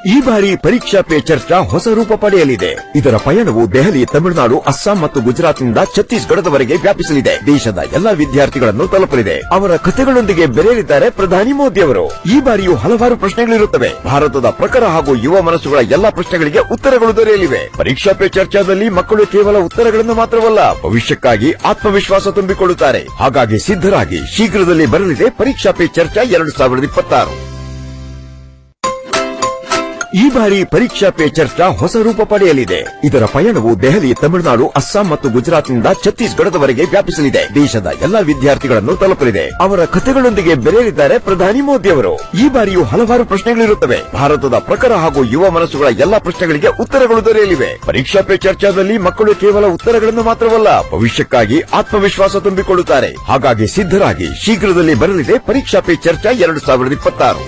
ಈ ಬಾರಿ ಪರೀಕ್ಷಾ ಪೇ ಚರ್ಚಾ ಹೊಸ ರೂಪ ಪಡೆಯಲಿದೆ ಇದರ ಪಯಣವು ದೆಹಲಿ ತಮಿಳುನಾಡು ಅಸ್ಸಾಂ ಮತ್ತು ಗುಜರಾತ್ನಿಂದ ಛತ್ತೀಸ್ಗಢದವರೆಗೆ ವ್ಯಾಪಿಸಲಿದೆ ದೇಶದ ಎಲ್ಲಾ ವಿದ್ಯಾರ್ಥಿಗಳನ್ನು ತಲುಪಲಿದೆ ಅವರ ಕಥೆಗಳೊಂದಿಗೆ ಬೆರೆಯಲಿದ್ದಾರೆ ಪ್ರಧಾನಿ ಮೋದಿ ಅವರು ಈ ಬಾರಿಯೂ ಹಲವಾರು ಪ್ರಶ್ನೆಗಳಿರುತ್ತವೆ ಭಾರತದ ಪ್ರಖರ ಹಾಗೂ ಯುವ ಮನಸ್ಸುಗಳ ಎಲ್ಲಾ ಪ್ರಶ್ನೆಗಳಿಗೆ ಉತ್ತರಗಳು ದೊರೆಯಲಿವೆ ಪರೀಕ್ಷಾ ಪೇ ಚರ್ಚಾದಲ್ಲಿ ಮಕ್ಕಳು ಕೇವಲ ಉತ್ತರಗಳನ್ನು ಮಾತ್ರವಲ್ಲ ಭವಿಷ್ಯಕ್ಕಾಗಿ ಆತ್ಮವಿಶ್ವಾಸ ತುಂಬಿಕೊಳ್ಳುತ್ತಾರೆ ಹಾಗಾಗಿ ಸಿದ್ಧರಾಗಿ ಶೀಘ್ರದಲ್ಲಿ ಬರಲಿದೆ ಪರೀಕ್ಷಾ ಪೇ ಚರ್ಚಾ ಎರಡು ಸಾವಿರದ ಇಪ್ಪತ್ತಾರು ಈ ಬಾರಿ ಪರೀಕ್ಷಾ ಪೇ ಚರ್ಚಾ ಹೊಸ ರೂಪ ಪಡೆಯಲಿದೆ ಇದರ ಪಯಣವು ದೆಹಲಿ ತಮಿಳುನಾಡು ಅಸ್ಸಾಂ ಮತ್ತು ಗುಜರಾತ್ನಿಂದ ಛತ್ತೀಸ್ಗಢದವರೆಗೆ ವ್ಯಾಪಿಸಲಿದೆ ದೇಶದ ಎಲ್ಲಾ ವಿದ್ಯಾರ್ಥಿಗಳನ್ನು ತಲುಪಲಿದೆ ಅವರ ಕಥೆಗಳೊಂದಿಗೆ ಬೆರೆಯಲಿದ್ದಾರೆ ಪ್ರಧಾನಿ ಮೋದಿ ಅವರು ಈ ಬಾರಿಯೂ ಹಲವಾರು ಪ್ರಶ್ನೆಗಳಿರುತ್ತವೆ ಭಾರತದ ಪ್ರಖರ ಹಾಗೂ ಯುವ ಮನಸ್ಸುಗಳ ಎಲ್ಲಾ ಪ್ರಶ್ನೆಗಳಿಗೆ ಉತ್ತರಗಳು ದೊರೆಯಲಿವೆ ಪರೀಕ್ಷಾ ಪೇ ಚರ್ಚಾದಲ್ಲಿ ಮಕ್ಕಳು ಕೇವಲ ಉತ್ತರಗಳನ್ನು ಮಾತ್ರವಲ್ಲ ಭವಿಷ್ಯಕ್ಕಾಗಿ ಆತ್ಮವಿಶ್ವಾಸ ತುಂಬಿಕೊಳ್ಳುತ್ತಾರೆ ಹಾಗಾಗಿ ಸಿದ್ಧರಾಗಿ ಶೀಘ್ರದಲ್ಲಿ ಬರಲಿದೆ ಪರೀಕ್ಷಾ ಪೇ ಚರ್ಚಾ ಎರಡು ಸಾವಿರದ ಇಪ್ಪತ್ತಾರು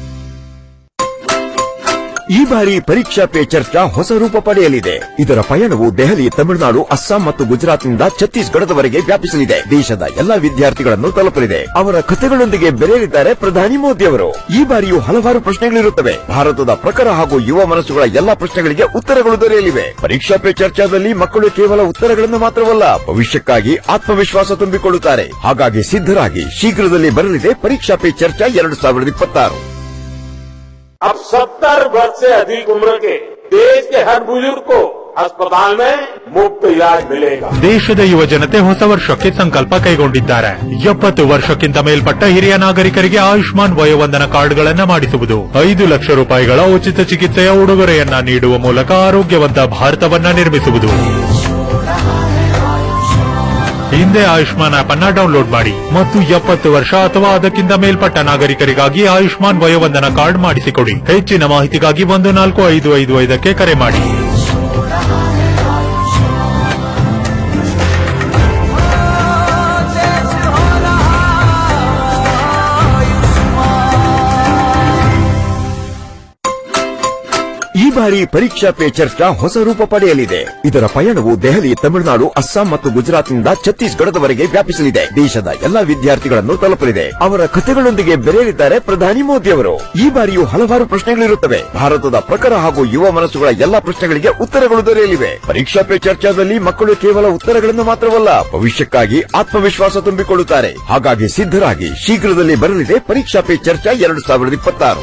ಈ ಬಾರಿ ಪರೀಕ್ಷಾ ಪೇ ಚರ್ಚಾ ಹೊಸ ರೂಪ ಪಡೆಯಲಿದೆ ಇದರ ಪಯಣವು ದೆಹಲಿ ತಮಿಳುನಾಡು ಅಸ್ಸಾಂ ಮತ್ತು ಗುಜರಾತ್ನಿಂದ ಛತ್ತೀಸ್ಗಢದವರೆಗೆ ವ್ಯಾಪಿಸಲಿದೆ ದೇಶದ ಎಲ್ಲಾ ವಿದ್ಯಾರ್ಥಿಗಳನ್ನು ತಲುಪಲಿದೆ ಅವರ ಕಥೆಗಳೊಂದಿಗೆ ಬೆರೆಯಲಿದ್ದಾರೆ ಪ್ರಧಾನಿ ಮೋದಿ ಅವರು ಈ ಬಾರಿಯೂ ಹಲವಾರು ಪ್ರಶ್ನೆಗಳಿರುತ್ತವೆ ಭಾರತದ ಪ್ರಖರ ಹಾಗೂ ಯುವ ಮನಸ್ಸುಗಳ ಎಲ್ಲಾ ಪ್ರಶ್ನೆಗಳಿಗೆ ಉತ್ತರಗಳು ದೊರೆಯಲಿವೆ ಪರೀಕ್ಷಾ ಪೇ ಚರ್ಚಾದಲ್ಲಿ ಮಕ್ಕಳು ಕೇವಲ ಉತ್ತರಗಳನ್ನು ಮಾತ್ರವಲ್ಲ ಭವಿಷ್ಯಕ್ಕಾಗಿ ಆತ್ಮವಿಶ್ವಾಸ ತುಂಬಿಕೊಳ್ಳುತ್ತಾರೆ ಹಾಗಾಗಿ ಸಿದ್ಧರಾಗಿ ಶೀಘ್ರದಲ್ಲಿ ಬರಲಿದೆ ಪರೀಕ್ಷಾ ಪೇ ಚರ್ಚಾ ಎರಡು ಸಾವಿರದ ಇಪ್ಪತ್ತಾರು अब सत्तर वर्ष से अधिक उम्र के देश के हर बुजुर्ग को अस्पताल में मुफ्त इलाज मिलेगा ದೇಶದ ಯುವ ಜನತೆ ಹೊಸ ವರ್ಷಕ್ಕೆ ಸಂಕಲ್ಪ ಕೈಗೊಂಡಿದ್ದಾರೆ ಎಪ್ಪತ್ತು ವರ್ಷಕ್ಕಿಂತ ಮೇಲ್ಪಟ್ಟ ಹಿರಿಯ ನಾಗರಿಕರಿಗೆ ಆಯುಷ್ಮಾನ್ ವಯೋವಂದನ ಕಾರ್ಡ್ಗಳನ್ನ ಮಾಡಿಸುವುದು ಐದು ಲಕ್ಷ ರೂಪಾಯಿಗಳ ಉಚಿತ ಚಿಕಿತ್ಸೆಯ ಉಡುಗೊರೆಯನ್ನ ನೀಡುವ ಮೂಲಕ ಆರೋಗ್ಯವಂತ ಭಾರತವನ್ನ ನಿರ್ಮಿಸುವುದು ಹಿಂದೆ ಆಯುಷ್ಮಾನ್ ಆಪ್ ಅನ್ನ ಡೌನ್ಲೋಡ್ ಮಾಡಿ ಮತ್ತು ಎಪ್ಪತ್ತು ವರ್ಷ ಅಥವಾ ಅದಕ್ಕಿಂತ ಮೇಲ್ಪಟ್ಟ ನಾಗರಿಕರಿಗಾಗಿ ಆಯುಷ್ಮಾನ್ ವಯೋವಂದನ ಕಾರ್ಡ್ ಮಾಡಿಸಿಕೊಡಿ ಹೆಚ್ಚಿನ ಮಾಹಿತಿಗಾಗಿ ಒಂದು ನಾಲ್ಕು ಐದು ಐದು ಐದಕ್ಕೆ ಕರೆ ಮಾಡಿ ಈ ಬಾರಿ ಪರೀಕ್ಷಾ ಪೇ ಚರ್ಚಾ ಹೊಸ ರೂಪ ಪಡೆಯಲಿದೆ ಇದರ ಪಯಣವು ದೆಹಲಿ ತಮಿಳುನಾಡು ಅಸ್ಸಾಂ ಮತ್ತು ಗುಜರಾತ್ನಿಂದ ಛತ್ತೀಸ್ಗಢದವರೆಗೆ ವ್ಯಾಪಿಸಲಿದೆ ದೇಶದ ಎಲ್ಲಾ ವಿದ್ಯಾರ್ಥಿಗಳನ್ನು ತಲುಪಲಿದೆ ಅವರ ಕಥೆಗಳೊಂದಿಗೆ ಬೆರೆಯಲಿದ್ದಾರೆ ಪ್ರಧಾನಿ ಮೋದಿ ಅವರು ಈ ಬಾರಿಯೂ ಹಲವಾರು ಪ್ರಶ್ನೆಗಳಿರುತ್ತವೆ ಭಾರತದ ಪ್ರಖರ ಹಾಗೂ ಯುವ ಮನಸ್ಸುಗಳ ಎಲ್ಲಾ ಪ್ರಶ್ನೆಗಳಿಗೆ ಉತ್ತರಗಳು ದೊರೆಯಲಿವೆ ಪರೀಕ್ಷಾ ಪೇ ಚರ್ಚಾದಲ್ಲಿ ಮಕ್ಕಳು ಕೇವಲ ಉತ್ತರಗಳನ್ನು ಮಾತ್ರವಲ್ಲ ಭವಿಷ್ಯಕ್ಕಾಗಿ ಆತ್ಮವಿಶ್ವಾಸ ತುಂಬಿಕೊಳ್ಳುತ್ತಾರೆ ಹಾಗಾಗಿ ಸಿದ್ಧರಾಗಿ ಶೀಘ್ರದಲ್ಲಿ ಬರಲಿದೆ ಪರೀಕ್ಷಾ ಪೇ ಚರ್ಚಾ ಎರಡು ಸಾವಿರದ ಇಪ್ಪತ್ತಾರು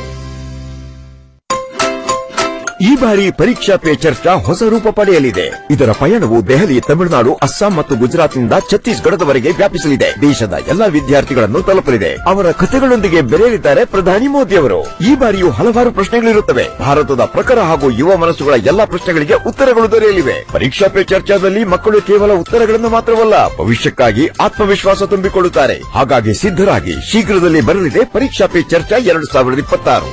ಈ ಬಾರಿ ಪರೀಕ್ಷಾ ಪೇ ಚರ್ಚಾ ಹೊಸ ರೂಪ ಪಡೆಯಲಿದೆ ಇದರ ಪಯಣವು ದೆಹಲಿ ತಮಿಳುನಾಡು ಅಸ್ಸಾಂ ಮತ್ತು ಗುಜರಾತ್ನಿಂದ ಛತ್ತೀಸ್ಗಢದವರೆಗೆ ವ್ಯಾಪಿಸಲಿದೆ ದೇಶದ ಎಲ್ಲಾ ವಿದ್ಯಾರ್ಥಿಗಳನ್ನು ತಲುಪಲಿದೆ ಅವರ ಕಥೆಗಳೊಂದಿಗೆ ಬೆರೆಯಲಿದ್ದಾರೆ ಪ್ರಧಾನಿ ಮೋದಿ ಅವರು ಈ ಬಾರಿಯೂ ಹಲವಾರು ಪ್ರಶ್ನೆಗಳಿರುತ್ತವೆ ಭಾರತದ ಪ್ರಖರ ಹಾಗೂ ಯುವ ಮನಸ್ಸುಗಳ ಎಲ್ಲಾ ಪ್ರಶ್ನೆಗಳಿಗೆ ಉತ್ತರಗಳು ದೊರೆಯಲಿವೆ ಪರೀಕ್ಷಾ ಪೇ ಚರ್ಚಾದಲ್ಲಿ ಮಕ್ಕಳು ಕೇವಲ ಉತ್ತರಗಳನ್ನು ಮಾತ್ರವಲ್ಲ ಭವಿಷ್ಯಕ್ಕಾಗಿ ಆತ್ಮವಿಶ್ವಾಸ ತುಂಬಿಕೊಳ್ಳುತ್ತಾರೆ ಹಾಗಾಗಿ ಸಿದ್ಧರಾಗಿ ಶೀಘ್ರದಲ್ಲಿ ಬರಲಿದೆ ಪರೀಕ್ಷಾ ಪೇ ಚರ್ಚಾ ಎರಡು ಸಾವಿರದ ಇಪ್ಪತ್ತಾರು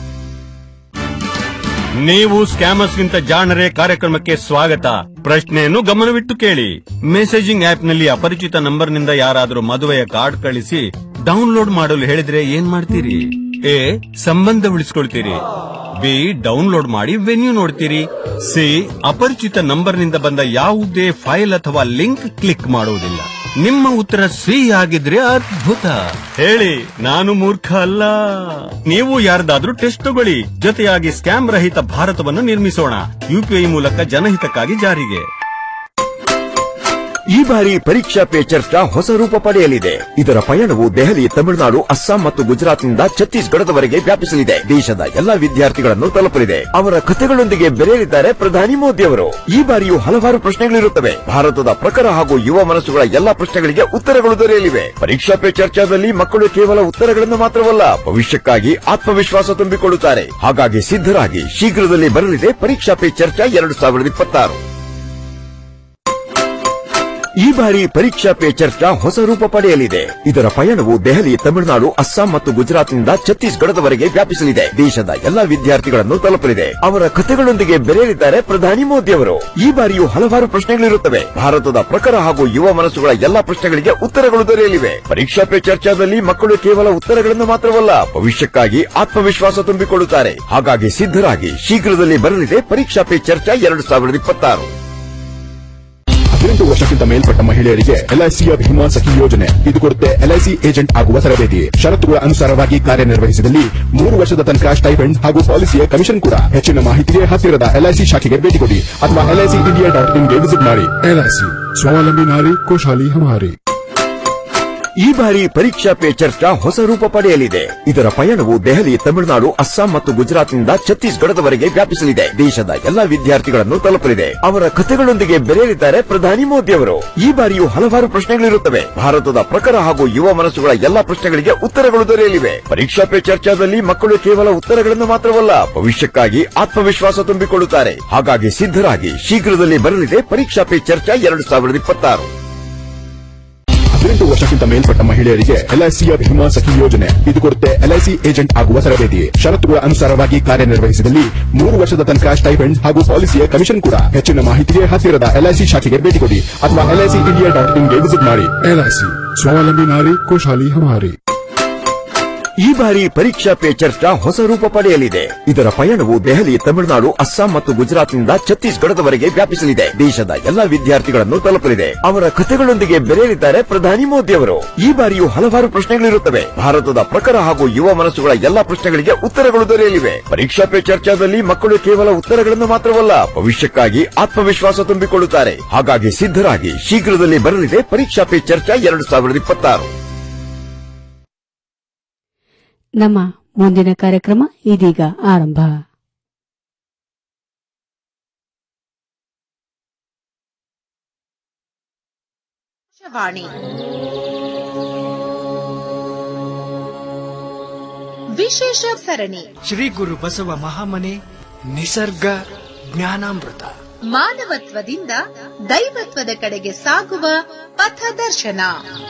ನೀವು ಸ್ಕ್ಯಾಮರ್ಸ್ಗಿಂತ ಜಾಣರೇ ಕಾರ್ಯಕ್ರಮಕ್ಕೆ ಸ್ವಾಗತ ಪ್ರಶ್ನೆಯನ್ನು ಗಮನವಿಟ್ಟು ಕೇಳಿ ಮೆಸೇಜಿಂಗ್ ಆಪ್ನಲ್ಲಿ ಅಪರಿಚಿತ ನಂಬರ್ನಿಂದ ಯಾರಾದರೂ ಮದುವೆಯ ಕಾರ್ಡ್ ಕಳಿಸಿ ಡೌನ್ಲೋಡ್ ಮಾಡಲು ಹೇಳಿದ್ರೆ ಏನ್ ಮಾಡ್ತೀರಿ ಎ ಸಂಬಂಧ ಉಳಿಸ್ಕೊಳ್ತೀರಿ ಬಿ ಡೌನ್ಲೋಡ್ ಮಾಡಿ ವೆನ್ಯೂ ನೋಡ್ತೀರಿ ಸಿ ಅಪರಿಚಿತ ನಂಬರ್ನಿಂದ ಬಂದ ಯಾವುದೇ ಫೈಲ್ ಅಥವಾ ಲಿಂಕ್ ಕ್ಲಿಕ್ ಮಾಡುವುದಿಲ್ಲ ನಿಮ್ಮ ಉತ್ತರ ಸಿ ಆಗಿದ್ರೆ ಅದ್ಭುತ ಹೇಳಿ ನಾನು ಮೂರ್ಖ ಅಲ್ಲ ನೀವು ಯಾರ್ದಾದ್ರೂ ಟೆಸ್ಟ್ ತಗೊಳ್ಳಿ ಜೊತೆಯಾಗಿ ಸ್ಕ್ಯಾಮ್ ರಹಿತ ಭಾರತವನ್ನು ನಿರ್ಮಿಸೋಣ ಯುಪಿಐ ಮೂಲಕ ಜನಹಿತಕ್ಕಾಗಿ ಜಾರಿಗೆ ಈ ಬಾರಿ ಪರೀಕ್ಷಾ ಪೇ ಚರ್ಚಾ ಹೊಸ ರೂಪ ಪಡೆಯಲಿದೆ ಇದರ ಪಯಣವು ದೆಹಲಿ ತಮಿಳುನಾಡು ಅಸ್ಸಾಂ ಮತ್ತು ಗುಜರಾತ್ನಿಂದ ಛತ್ತೀಸ್ಗಢದವರೆಗೆ ವ್ಯಾಪಿಸಲಿದೆ ದೇಶದ ಎಲ್ಲಾ ವಿದ್ಯಾರ್ಥಿಗಳನ್ನು ತಲುಪಲಿದೆ ಅವರ ಕಥೆಗಳೊಂದಿಗೆ ಬೆರೆಯಲಿದ್ದಾರೆ ಪ್ರಧಾನಿ ಮೋದಿ ಅವರು ಈ ಬಾರಿಯೂ ಹಲವಾರು ಪ್ರಶ್ನೆಗಳಿರುತ್ತವೆ ಭಾರತದ ಪ್ರಖರ ಹಾಗೂ ಯುವ ಮನಸ್ಸುಗಳ ಎಲ್ಲಾ ಪ್ರಶ್ನೆಗಳಿಗೆ ಉತ್ತರಗಳು ದೊರೆಯಲಿವೆ ಪರೀಕ್ಷಾ ಪೇ ಚರ್ಚಾದಲ್ಲಿ ಮಕ್ಕಳು ಕೇವಲ ಉತ್ತರಗಳನ್ನು ಮಾತ್ರವಲ್ಲ ಭವಿಷ್ಯಕ್ಕಾಗಿ ಆತ್ಮವಿಶ್ವಾಸ ತುಂಬಿಕೊಳ್ಳುತ್ತಾರೆ ಹಾಗಾಗಿ ಸಿದ್ಧರಾಗಿ ಶೀಘ್ರದಲ್ಲಿ ಬರಲಿದೆ ಪರೀಕ್ಷಾ ಪೇ ಚರ್ಚಾ ಎರಡು ಸಾವಿರದ ಇಪ್ಪತ್ತಾರು ಈ ಬಾರಿ ಪರೀಕ್ಷಾ ಪೇ ಚರ್ಚಾ ಹೊಸ ರೂಪ ಪಡೆಯಲಿದೆ ಇದರ ಪಯಣವು ದೆಹಲಿ ತಮಿಳುನಾಡು ಅಸ್ಸಾಂ ಮತ್ತು ಗುಜರಾತ್ನಿಂದ ಛತ್ತೀಸ್ಗಢದವರೆಗೆ ವ್ಯಾಪಿಸಲಿದೆ ದೇಶದ ಎಲ್ಲಾ ವಿದ್ಯಾರ್ಥಿಗಳನ್ನು ತಲುಪಲಿದೆ ಅವರ ಕಥೆಗಳೊಂದಿಗೆ ಬೆರೆಯಲಿದ್ದಾರೆ ಪ್ರಧಾನಿ ಮೋದಿ ಅವರು ಈ ಬಾರಿಯೂ ಹಲವಾರು ಪ್ರಶ್ನೆಗಳಿರುತ್ತವೆ ಭಾರತದ ಪ್ರಖರ ಹಾಗೂ ಯುವ ಮನಸ್ಸುಗಳ ಎಲ್ಲಾ ಪ್ರಶ್ನೆಗಳಿಗೆ ಉತ್ತರಗಳು ದೊರೆಯಲಿವೆ ಪರೀಕ್ಷಾ ಪೇ ಚರ್ಚಾದಲ್ಲಿ ಮಕ್ಕಳು ಕೇವಲ ಉತ್ತರಗಳನ್ನು ಮಾತ್ರವಲ್ಲ ಭವಿಷ್ಯಕ್ಕಾಗಿ ಆತ್ಮವಿಶ್ವಾಸ ತುಂಬಿಕೊಳ್ಳುತ್ತಾರೆ ಹಾಗಾಗಿ ಸಿದ್ಧರಾಗಿ ಶೀಘ್ರದಲ್ಲಿ ಬರಲಿದೆ ಪರೀಕ್ಷಾ ಪೇ ಚರ್ಚಾ ಎರಡು ಸಾವಿರದ ಇಪ್ಪತ್ತಾರು ಹದಿನೆಂಟು ವರ್ಷಕ್ಕಿಂತ ಮೇಲ್ಪಟ್ಟ ಮಹಿಳೆಯರಿಗೆ ಎಲ್ಐಸಿಯ ಭೀಮಾ ಸಖಿ ಯೋಜನೆ ಇದು ಕೊಡುತ್ತೆ ಎಲ್ಐಸಿ ಏಜೆಂಟ್ ಆಗುವ ತರಬೇತಿ ಷರತ್ತುಗಳ ಅನುಸಾರವಾಗಿ ಕಾರ್ಯನಿರ್ವಹಿಸಿದಲ್ಲಿ ಮೂರು ವರ್ಷದ ತನಕ ಸ್ಟೈಪೆಂಡ್ ಹಾಗೂ ಪಾಲಿಸಿಯ ಕಮಿಷನ್ ಕೂಡ ಹೆಚ್ಚಿನ ಮಾಹಿತಿಗೆ ಹತ್ತಿರದ ಎಲ್ಐಸಿ ಶಾಖೆಗೆ ಭೇಟಿ ಕೊಡಿ ಅಥವಾ ಎಲ್ಐಸಿ ಇಂಡಿಯಾ ಡಾಟ್ ಇನ್ಗೆ ವಿಸಿಟ್ ಮಾಡಿ ಎಲ್ಐಸಿ ಸ್ವಾವಲಂಬಿ ನಾರಿ ಕೋಶಾಲಿ ಹಮಾರಿ ಈ ಬಾರಿ ಪರೀಕ್ಷಾ ಪೇ ಚರ್ಚಾ ಹೊಸ ರೂಪ ಪಡೆಯಲಿದೆ ಇದರ ಪಯಣವು ದೆಹಲಿ ತಮಿಳುನಾಡು ಅಸ್ಸಾಂ ಮತ್ತು ಗುಜರಾತ್ನಿಂದ ಛತ್ತೀಸ್ಗಢದವರೆಗೆ ವ್ಯಾಪಿಸಲಿದೆ ದೇಶದ ಎಲ್ಲಾ ವಿದ್ಯಾರ್ಥಿಗಳನ್ನು ತಲುಪಲಿದೆ ಅವರ ಕಥೆಗಳೊಂದಿಗೆ ಬೆರೆಯಲಿದ್ದಾರೆ ಪ್ರಧಾನಿ ಮೋದಿ ಅವರು ಈ ಬಾರಿಯೂ ಹಲವಾರು ಪ್ರಶ್ನೆಗಳಿರುತ್ತವೆ ಭಾರತದ ಪ್ರಖರ ಹಾಗೂ ಯುವ ಮನಸ್ಸುಗಳ ಎಲ್ಲಾ ಪ್ರಶ್ನೆಗಳಿಗೆ ಉತ್ತರಗಳು ದೊರೆಯಲಿವೆ ಪರೀಕ್ಷಾ ಪೇ ಚರ್ಚಾದಲ್ಲಿ ಮಕ್ಕಳು ಕೇವಲ ಉತ್ತರಗಳನ್ನು ಮಾತ್ರವಲ್ಲ ಭವಿಷ್ಯಕ್ಕಾಗಿ ಆತ್ಮವಿಶ್ವಾಸ ತುಂಬಿಕೊಳ್ಳುತ್ತಾರೆ ಹಾಗಾಗಿ ಸಿದ್ಧರಾಗಿ ಶೀಘ್ರದಲ್ಲಿ ಬರಲಿದೆ ಪರೀಕ್ಷಾ ಪೇ ಚರ್ಚಾ ಎರಡು ಸಾವಿರದ ಇಪ್ಪತ್ತಾರು ಹದಿನೆಂಟು ವರ್ಷಕ್ಕಿಂತ ಮೇಲ್ಪಟ್ಟ ಮಹಿಳೆಯರಿಗೆ ಎಲ್ಐಸಿಯ ಭೀಮಾ ಸಖಿ ಯೋಜನೆ ಇದು ಕೊಡುತ್ತೆ ಎಲ್ಐಸಿ ಏಜೆಂಟ್ ಆಗುವ ತರಬೇತಿ ಷರತ್ತುಗಳ ಅನುಸಾರವಾಗಿ ಕಾರ್ಯನಿರ್ವಹಿಸಿದಲ್ಲಿ ಮೂರು ವರ್ಷದ ತನಕ ಸ್ಟೈಪೆಂಡ್ ಹಾಗೂ ಪಾಲಿಸಿಯ ಕಮಿಷನ್ ಕೂಡ ಹೆಚ್ಚಿನ ಮಾಹಿತಿಗೆ ಹತ್ತಿರದ ಎಲ್ಐಸಿ ಶಾಖೆಗೆ ಭೇಟಿ ಕೊಡಿ ಅಥವಾ ಎಲ್ಐಸಿ ಇಂಡಿಯಾ ಡಾಟ್ ಇನ್ಗೆ ವಿಸಿಟ್ ಮಾಡಿ ಎಲ್ಐಸಿ ಸ್ವಾವಲಂಬಿ ನಾರಿ ಕೋಶಾಲಿ ಹಮಾರಿ ಈ ಬಾರಿ ಪರೀಕ್ಷಾ ಪೇ ಚರ್ಚಾ ಹೊಸ ರೂಪ ಪಡೆಯಲಿದೆ ಇದರ ಪಯಣವು ದೆಹಲಿ ತಮಿಳುನಾಡು ಅಸ್ಸಾಂ ಮತ್ತು ಗುಜರಾತ್ನಿಂದ ಛತ್ತೀಸ್ಗಢದವರೆಗೆ ವ್ಯಾಪಿಸಲಿದೆ ದೇಶದ ಎಲ್ಲಾ ವಿದ್ಯಾರ್ಥಿಗಳನ್ನು ತಲುಪಲಿದೆ ಅವರ ಕಥೆಗಳೊಂದಿಗೆ ಬೆರೆಯಲಿದ್ದಾರೆ ಪ್ರಧಾನಿ ಮೋದಿ ಅವರು ಈ ಬಾರಿಯೂ ಹಲವಾರು ಪ್ರಶ್ನೆಗಳಿರುತ್ತವೆ ಭಾರತದ ಪ್ರಖರ ಹಾಗೂ ಯುವ ಮನಸ್ಸುಗಳ ಎಲ್ಲಾ ಪ್ರಶ್ನೆಗಳಿಗೆ ಉತ್ತರಗಳು ದೊರೆಯಲಿವೆ ಪರೀಕ್ಷಾ ಪೇ ಚರ್ಚಾದಲ್ಲಿ ಮಕ್ಕಳು ಕೇವಲ ಉತ್ತರಗಳನ್ನು ಮಾತ್ರವಲ್ಲ ಭವಿಷ್ಯಕ್ಕಾಗಿ ಆತ್ಮವಿಶ್ವಾಸ ತುಂಬಿಕೊಳ್ಳುತ್ತಾರೆ ಹಾಗಾಗಿ ಸಿದ್ಧರಾಗಿ ಶೀಘ್ರದಲ್ಲಿ ಬರಲಿದೆ ಪರೀಕ್ಷಾ ಪೇ ಚರ್ಚಾ ಎರಡು ಸಾವಿರದ ಇಪ್ಪತ್ತಾರು ನಮ್ಮ ಮುಂದಿನ ಕಾರ್ಯಕ್ರಮ ಇದೀಗ ಆರಂಭ ವಾಣಿ ವಿಶೇಷ ಸರಣಿ ಶ್ರೀ ಗುರು ಬಸವ ಮಹಾಮನೆ ನಿಸರ್ಗ ಜ್ಞಾನಾಮೃತ ಮಾನವತ್ವದಿಂದ ದೈವತ್ವದ ಕಡೆಗೆ ಸಾಗುವ ಪಥದರ್ಶನ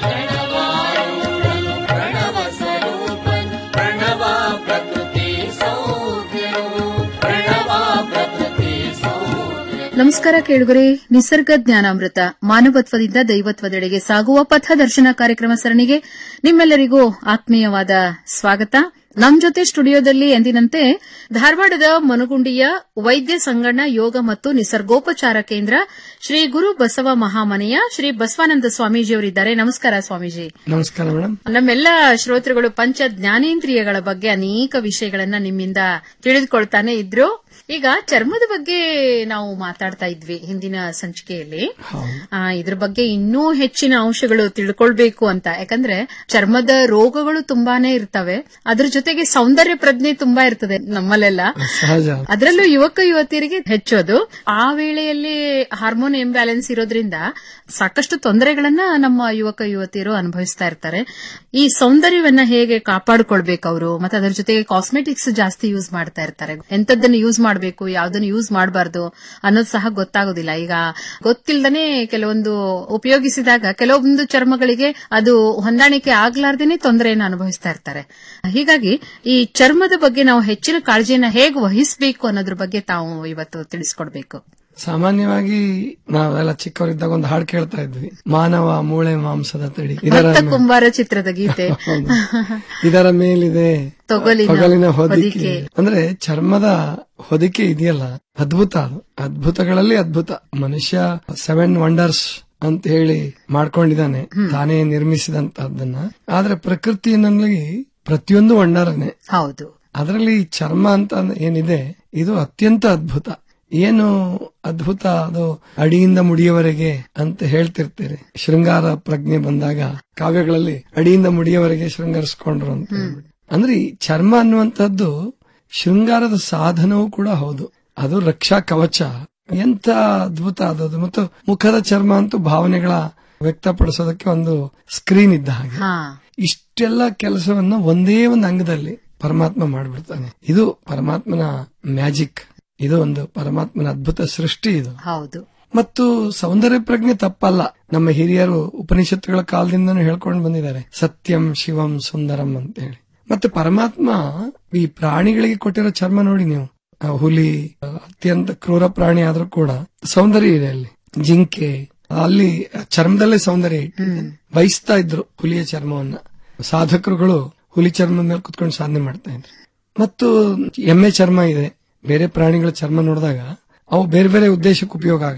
ನಮಸ್ಕಾರ ಕೇಳುಗರೆ ನಿಸರ್ಗ ಜ್ಞಾನಾಮೃತ ಮಾನವತ್ವದಿಂದ ದೈವತ್ವದೆಡೆಗೆ ಸಾಗುವ ಪಥದರ್ಶನ ಕಾರ್ಯಕ್ರಮ ಸರಣಿಗೆ ನಿಮ್ಮೆಲ್ಲರಿಗೂ ಆತ್ಮೀಯವಾದ ಸ್ವಾಗತ ನಮ್ ಜೊತೆ ಸ್ಟುಡಿಯೋದಲ್ಲಿ ಎಂದಿನಂತೆ ಧಾರವಾಡದ ಮನಗುಂಡಿಯ ವೈದ್ಯ ಸಂಗಣ್ಣ ಯೋಗ ಮತ್ತು ನಿಸರ್ಗೋಪಚಾರ ಕೇಂದ್ರ ಶ್ರೀ ಗುರು ಬಸವ ಮಹಾಮನೆಯ ಶ್ರೀ ಬಸವಾನಂದ ಸ್ವಾಮೀಜಿಯವರಿದ್ದಾರೆ ನಮಸ್ಕಾರ ಸ್ವಾಮೀಜಿ ನಮಸ್ಕಾರ ಮೇಡಮ್ ನಮ್ಮೆಲ್ಲ ಶ್ರೋತೃಗಳು ಪಂಚ ಜ್ಞಾನೇಂದ್ರಿಯಗಳ ಬಗ್ಗೆ ಅನೇಕ ವಿಷಯಗಳನ್ನ ನಿಮ್ಮಿಂದ ತಿಳಿದುಕೊಳ್ತಾನೆ ಇದ್ರು ಈಗ ಚರ್ಮದ ಬಗ್ಗೆ ನಾವು ಮಾತಾಡ್ತಾ ಇದ್ವಿ ಹಿಂದಿನ ಸಂಚಿಕೆಯಲ್ಲಿ ಆ, ಇದ್ರ ಬಗ್ಗೆ ಇನ್ನೂ ಹೆಚ್ಚಿನ ಅಂಶಗಳು ತಿಳ್ಕೊಳ್ಬೇಕು ಅಂತ ಯಾಕಂದ್ರೆ ಚರ್ಮದ ರೋಗಗಳು ತುಂಬಾನೇ ಇರ್ತವೆ ಅದ್ರ ಜೊತೆಗೆ ಸೌಂದರ್ಯ ಪ್ರಜ್ಞೆ ತುಂಬಾ ಇರ್ತದೆ ನಮ್ಮಲ್ಲೆಲ್ಲ ಸಹಜ ಅದರಲ್ಲೂ ಯುವಕ ಯುವತಿಯರಿಗೆ ಹೆಚ್ಚೋದು ಆ ವೇಳೆಯಲ್ಲಿ ಹಾರ್ಮೋನ್ ಇಂಬ್ಯಾಲೆನ್ಸ್ ಇರೋದ್ರಿಂದ ಸಾಕಷ್ಟು ತೊಂದರೆಗಳನ್ನ ನಮ್ಮ ಯುವಕ ಯುವತಿಯರು ಅನುಭವಿಸ್ತಾ ಇರ್ತಾರೆ ಈ ಸೌಂದರ್ಯವನ್ನ ಹೇಗೆ ಕಾಪಾಡಿಕೊಳ್ಬೇಕು ಅವರು ಮತ್ತೆ ಅದರ ಜೊತೆಗೆ ಕಾಸ್ಮೆಟಿಕ್ಸ್ ಜಾಸ್ತಿ ಯೂಸ್ ಮಾಡ್ತಾ ಇರ್ತಾರೆ ಎಂತದ್ದನ್ನ ಯೂಸ್ ಮಾಡಬೇಕು ಯಾವ್ದನ್ನ ಯೂಸ್ ಮಾಡಬಾರ್ದು ಅನ್ನೋದು ಸಹ ಗೊತ್ತಾಗೋದಿಲ್ಲ ಈಗ ಗೊತ್ತಿಲ್ದನೆ ಕೆಲವೊಂದು ಉಪಯೋಗಿಸಿದಾಗ ಕೆಲವೊಂದು ಚರ್ಮಗಳಿಗೆ ಅದು ಹೊಂದಾಣಿಕೆ ಆಗ್ಲಾರ್ದೇನೆ ತೊಂದರೆಯನ್ನು ಅನುಭವಿಸ್ತಾ ಇರ್ತಾರೆ ಹೀಗಾಗಿ ಈ ಚರ್ಮದ ಬಗ್ಗೆ ನಾವು ಹೆಚ್ಚಿನ ಕಾಳಜಿಯನ್ನ ಹೇಗೆ ವಹಿಸಬೇಕು ಅನ್ನೋದ್ರ ಬಗ್ಗೆ ತಾವು ಇವತ್ತು ತಿಳಿಸ್ಕೊಡ್ಬೇಕು ಸಾಮಾನ್ಯವಾಗಿ ನಾವೆಲ್ಲ ಚಿಕ್ಕವರಿದ್ದಾಗ ಒಂದು ಹಾಡು ಕೇಳ್ತಾ ಇದ್ವಿ ಮಾನವ ಮೂಳೆ ಮಾಂಸದ ತಡಿ ಇದರ ಭಕ್ತ ಕುಂಬಾರ ಚಿತ್ರದ ಗೀತೆ ಹೌದು. ಇದರ ಮೇಲಿದೆ ತೊಗಲಿನ ತೊಗಲಿನ ಹೊದಿಕೆ ಹೊದಿಕೆ. ಅಂದ್ರೆ ಚರ್ಮದ ಹೊದಿಕೆ ಇದೆಯಲ್ಲ ಅದ್ಭುತ ಅದು ಅದ್ಭುತಗಳಲ್ಲಿ ಅದ್ಭುತ ಮನುಷ್ಯ ಸೆವೆನ್ ವಂಡರ್ಸ್ ಅಂತ ಹೇಳಿ ಮಾಡ್ಕೊಂಡಿದ್ದಾನೆ ತಾನೇ ನಿರ್ಮಿಸಿದಂತಹದ್ದನ್ನ ಆದ್ರೆ ಪ್ರಕೃತಿಯಲ್ಲಿ ಪ್ರತಿಯೊಂದು ವಂಡರನೆ ಹೌದು ಅದರಲ್ಲಿ ಚರ್ಮ ಅಂತ ಏನಿದೆ ಇದು ಅತ್ಯಂತ ಅದ್ಭುತ ಏನು ಅದ್ಭುತ ಅದು ಅಡಿಯಿಂದ ಮುಡಿಯವರೆಗೆ ಅಂತ ಹೇಳ್ತಿರ್ತೀರಿ ಶೃಂಗಾರ ಪ್ರಜ್ಞೆ ಬಂದಾಗ ಕಾವ್ಯಗಳಲ್ಲಿ ಅಡಿಯಿಂದ ಮುಡಿಯವರೆಗೆ ಶೃಂಗರಿಸ್ಕೊಂಡ್ರು ಅಂತ ಹೇಳ್ಬಿಟ್ಟು. ಅಂದ್ರೆ ಈ ಚರ್ಮ ಅನ್ನುವಂಥದ್ದು ಶೃಂಗಾರದ ಸಾಧನವೂ ಕೂಡ ಹೌದು ಅದು ರಕ್ಷಾ ಕವಚ ಎಂತ ಅದ್ಭುತ ಅದು ಮತ್ತು ಮುಖದ ಚರ್ಮ ಅಂತೂ ಭಾವನೆಗಳ ವ್ಯಕ್ತಪಡಿಸೋದಕ್ಕೆ ಒಂದು ಸ್ಕ್ರೀನ್ ಇದ್ದ ಹಾಗೆ ಹಾ ಇಷ್ಟೆಲ್ಲ ಕೆಲಸವನ್ನ ಒಂದೇ ಒಂದು ಅಂಗದಲ್ಲಿ ಪರಮಾತ್ಮ ಮಾಡಿಬಿಡ್ತಾನೆ ಇದು ಪರಮಾತ್ಮನ ಮ್ಯಾಜಿಕ್ ಇದು ಒಂದು ಪರಮಾತ್ಮನ ಅದ್ಭುತ ಸೃಷ್ಟಿ ಇದು ಹೌದು ಮತ್ತು ಸೌಂದರ್ಯ ಪ್ರಜ್ಞೆ ತಪ್ಪಲ್ಲ ನಮ್ಮ ಹಿರಿಯರು ಉಪನಿಷತ್ತುಗಳ ಕಾಲದಿಂದನೂ ಹೇಳ್ಕೊಂಡು ಬಂದಿದ್ದಾರೆ ಸತ್ಯಂ ಶಿವಂ ಸುಂದರಂ ಅಂತ ಹೇಳಿ ಮತ್ತೆ ಪರಮಾತ್ಮ ಈ ಪ್ರಾಣಿಗಳಿಗೆ ಕೊಟ್ಟಿರೋ ಚರ್ಮ ನೋಡಿ ನೀವು ಆ ಹುಲಿ ಅತ್ಯಂತ ಕ್ರೂರ ಪ್ರಾಣಿ ಆದ್ರೂ ಕೂಡ ಸೌಂದರ್ಯ ಇದೆ ಅಲ್ಲಿ ಜಿಂಕೆ ಅಲ್ಲಿ ಚರ್ಮದಲ್ಲೇ ಸೌಂದರ್ಯ ಇಟ್ಟಿದೆ ಬಯಸ್ತಾ ಇದ್ರು ಹುಲಿಯ ಚರ್ಮವನ್ನ ಸಾಧಕರುಗಳು ಹುಲಿ ಚರ್ಮದ ಮೇಲೆ ಕುತ್ಕೊಂಡು ಸಾಧನೆ ಮಾಡ್ತಾ ಇದ್ರು ಮತ್ತು ಎಮ್ಮೆ ಚರ್ಮ ಇದೆ ಬೇರೆ ಪ್ರಾಣಿಗಳ ಚರ್ಮ ನೋಡಿದಾಗ ಅವು ಬೇರೆ ಬೇರೆ ಉದ್ದೇಶಕ್ಕೆ ಉಪಯೋಗ ಆಗುತ್ತೆ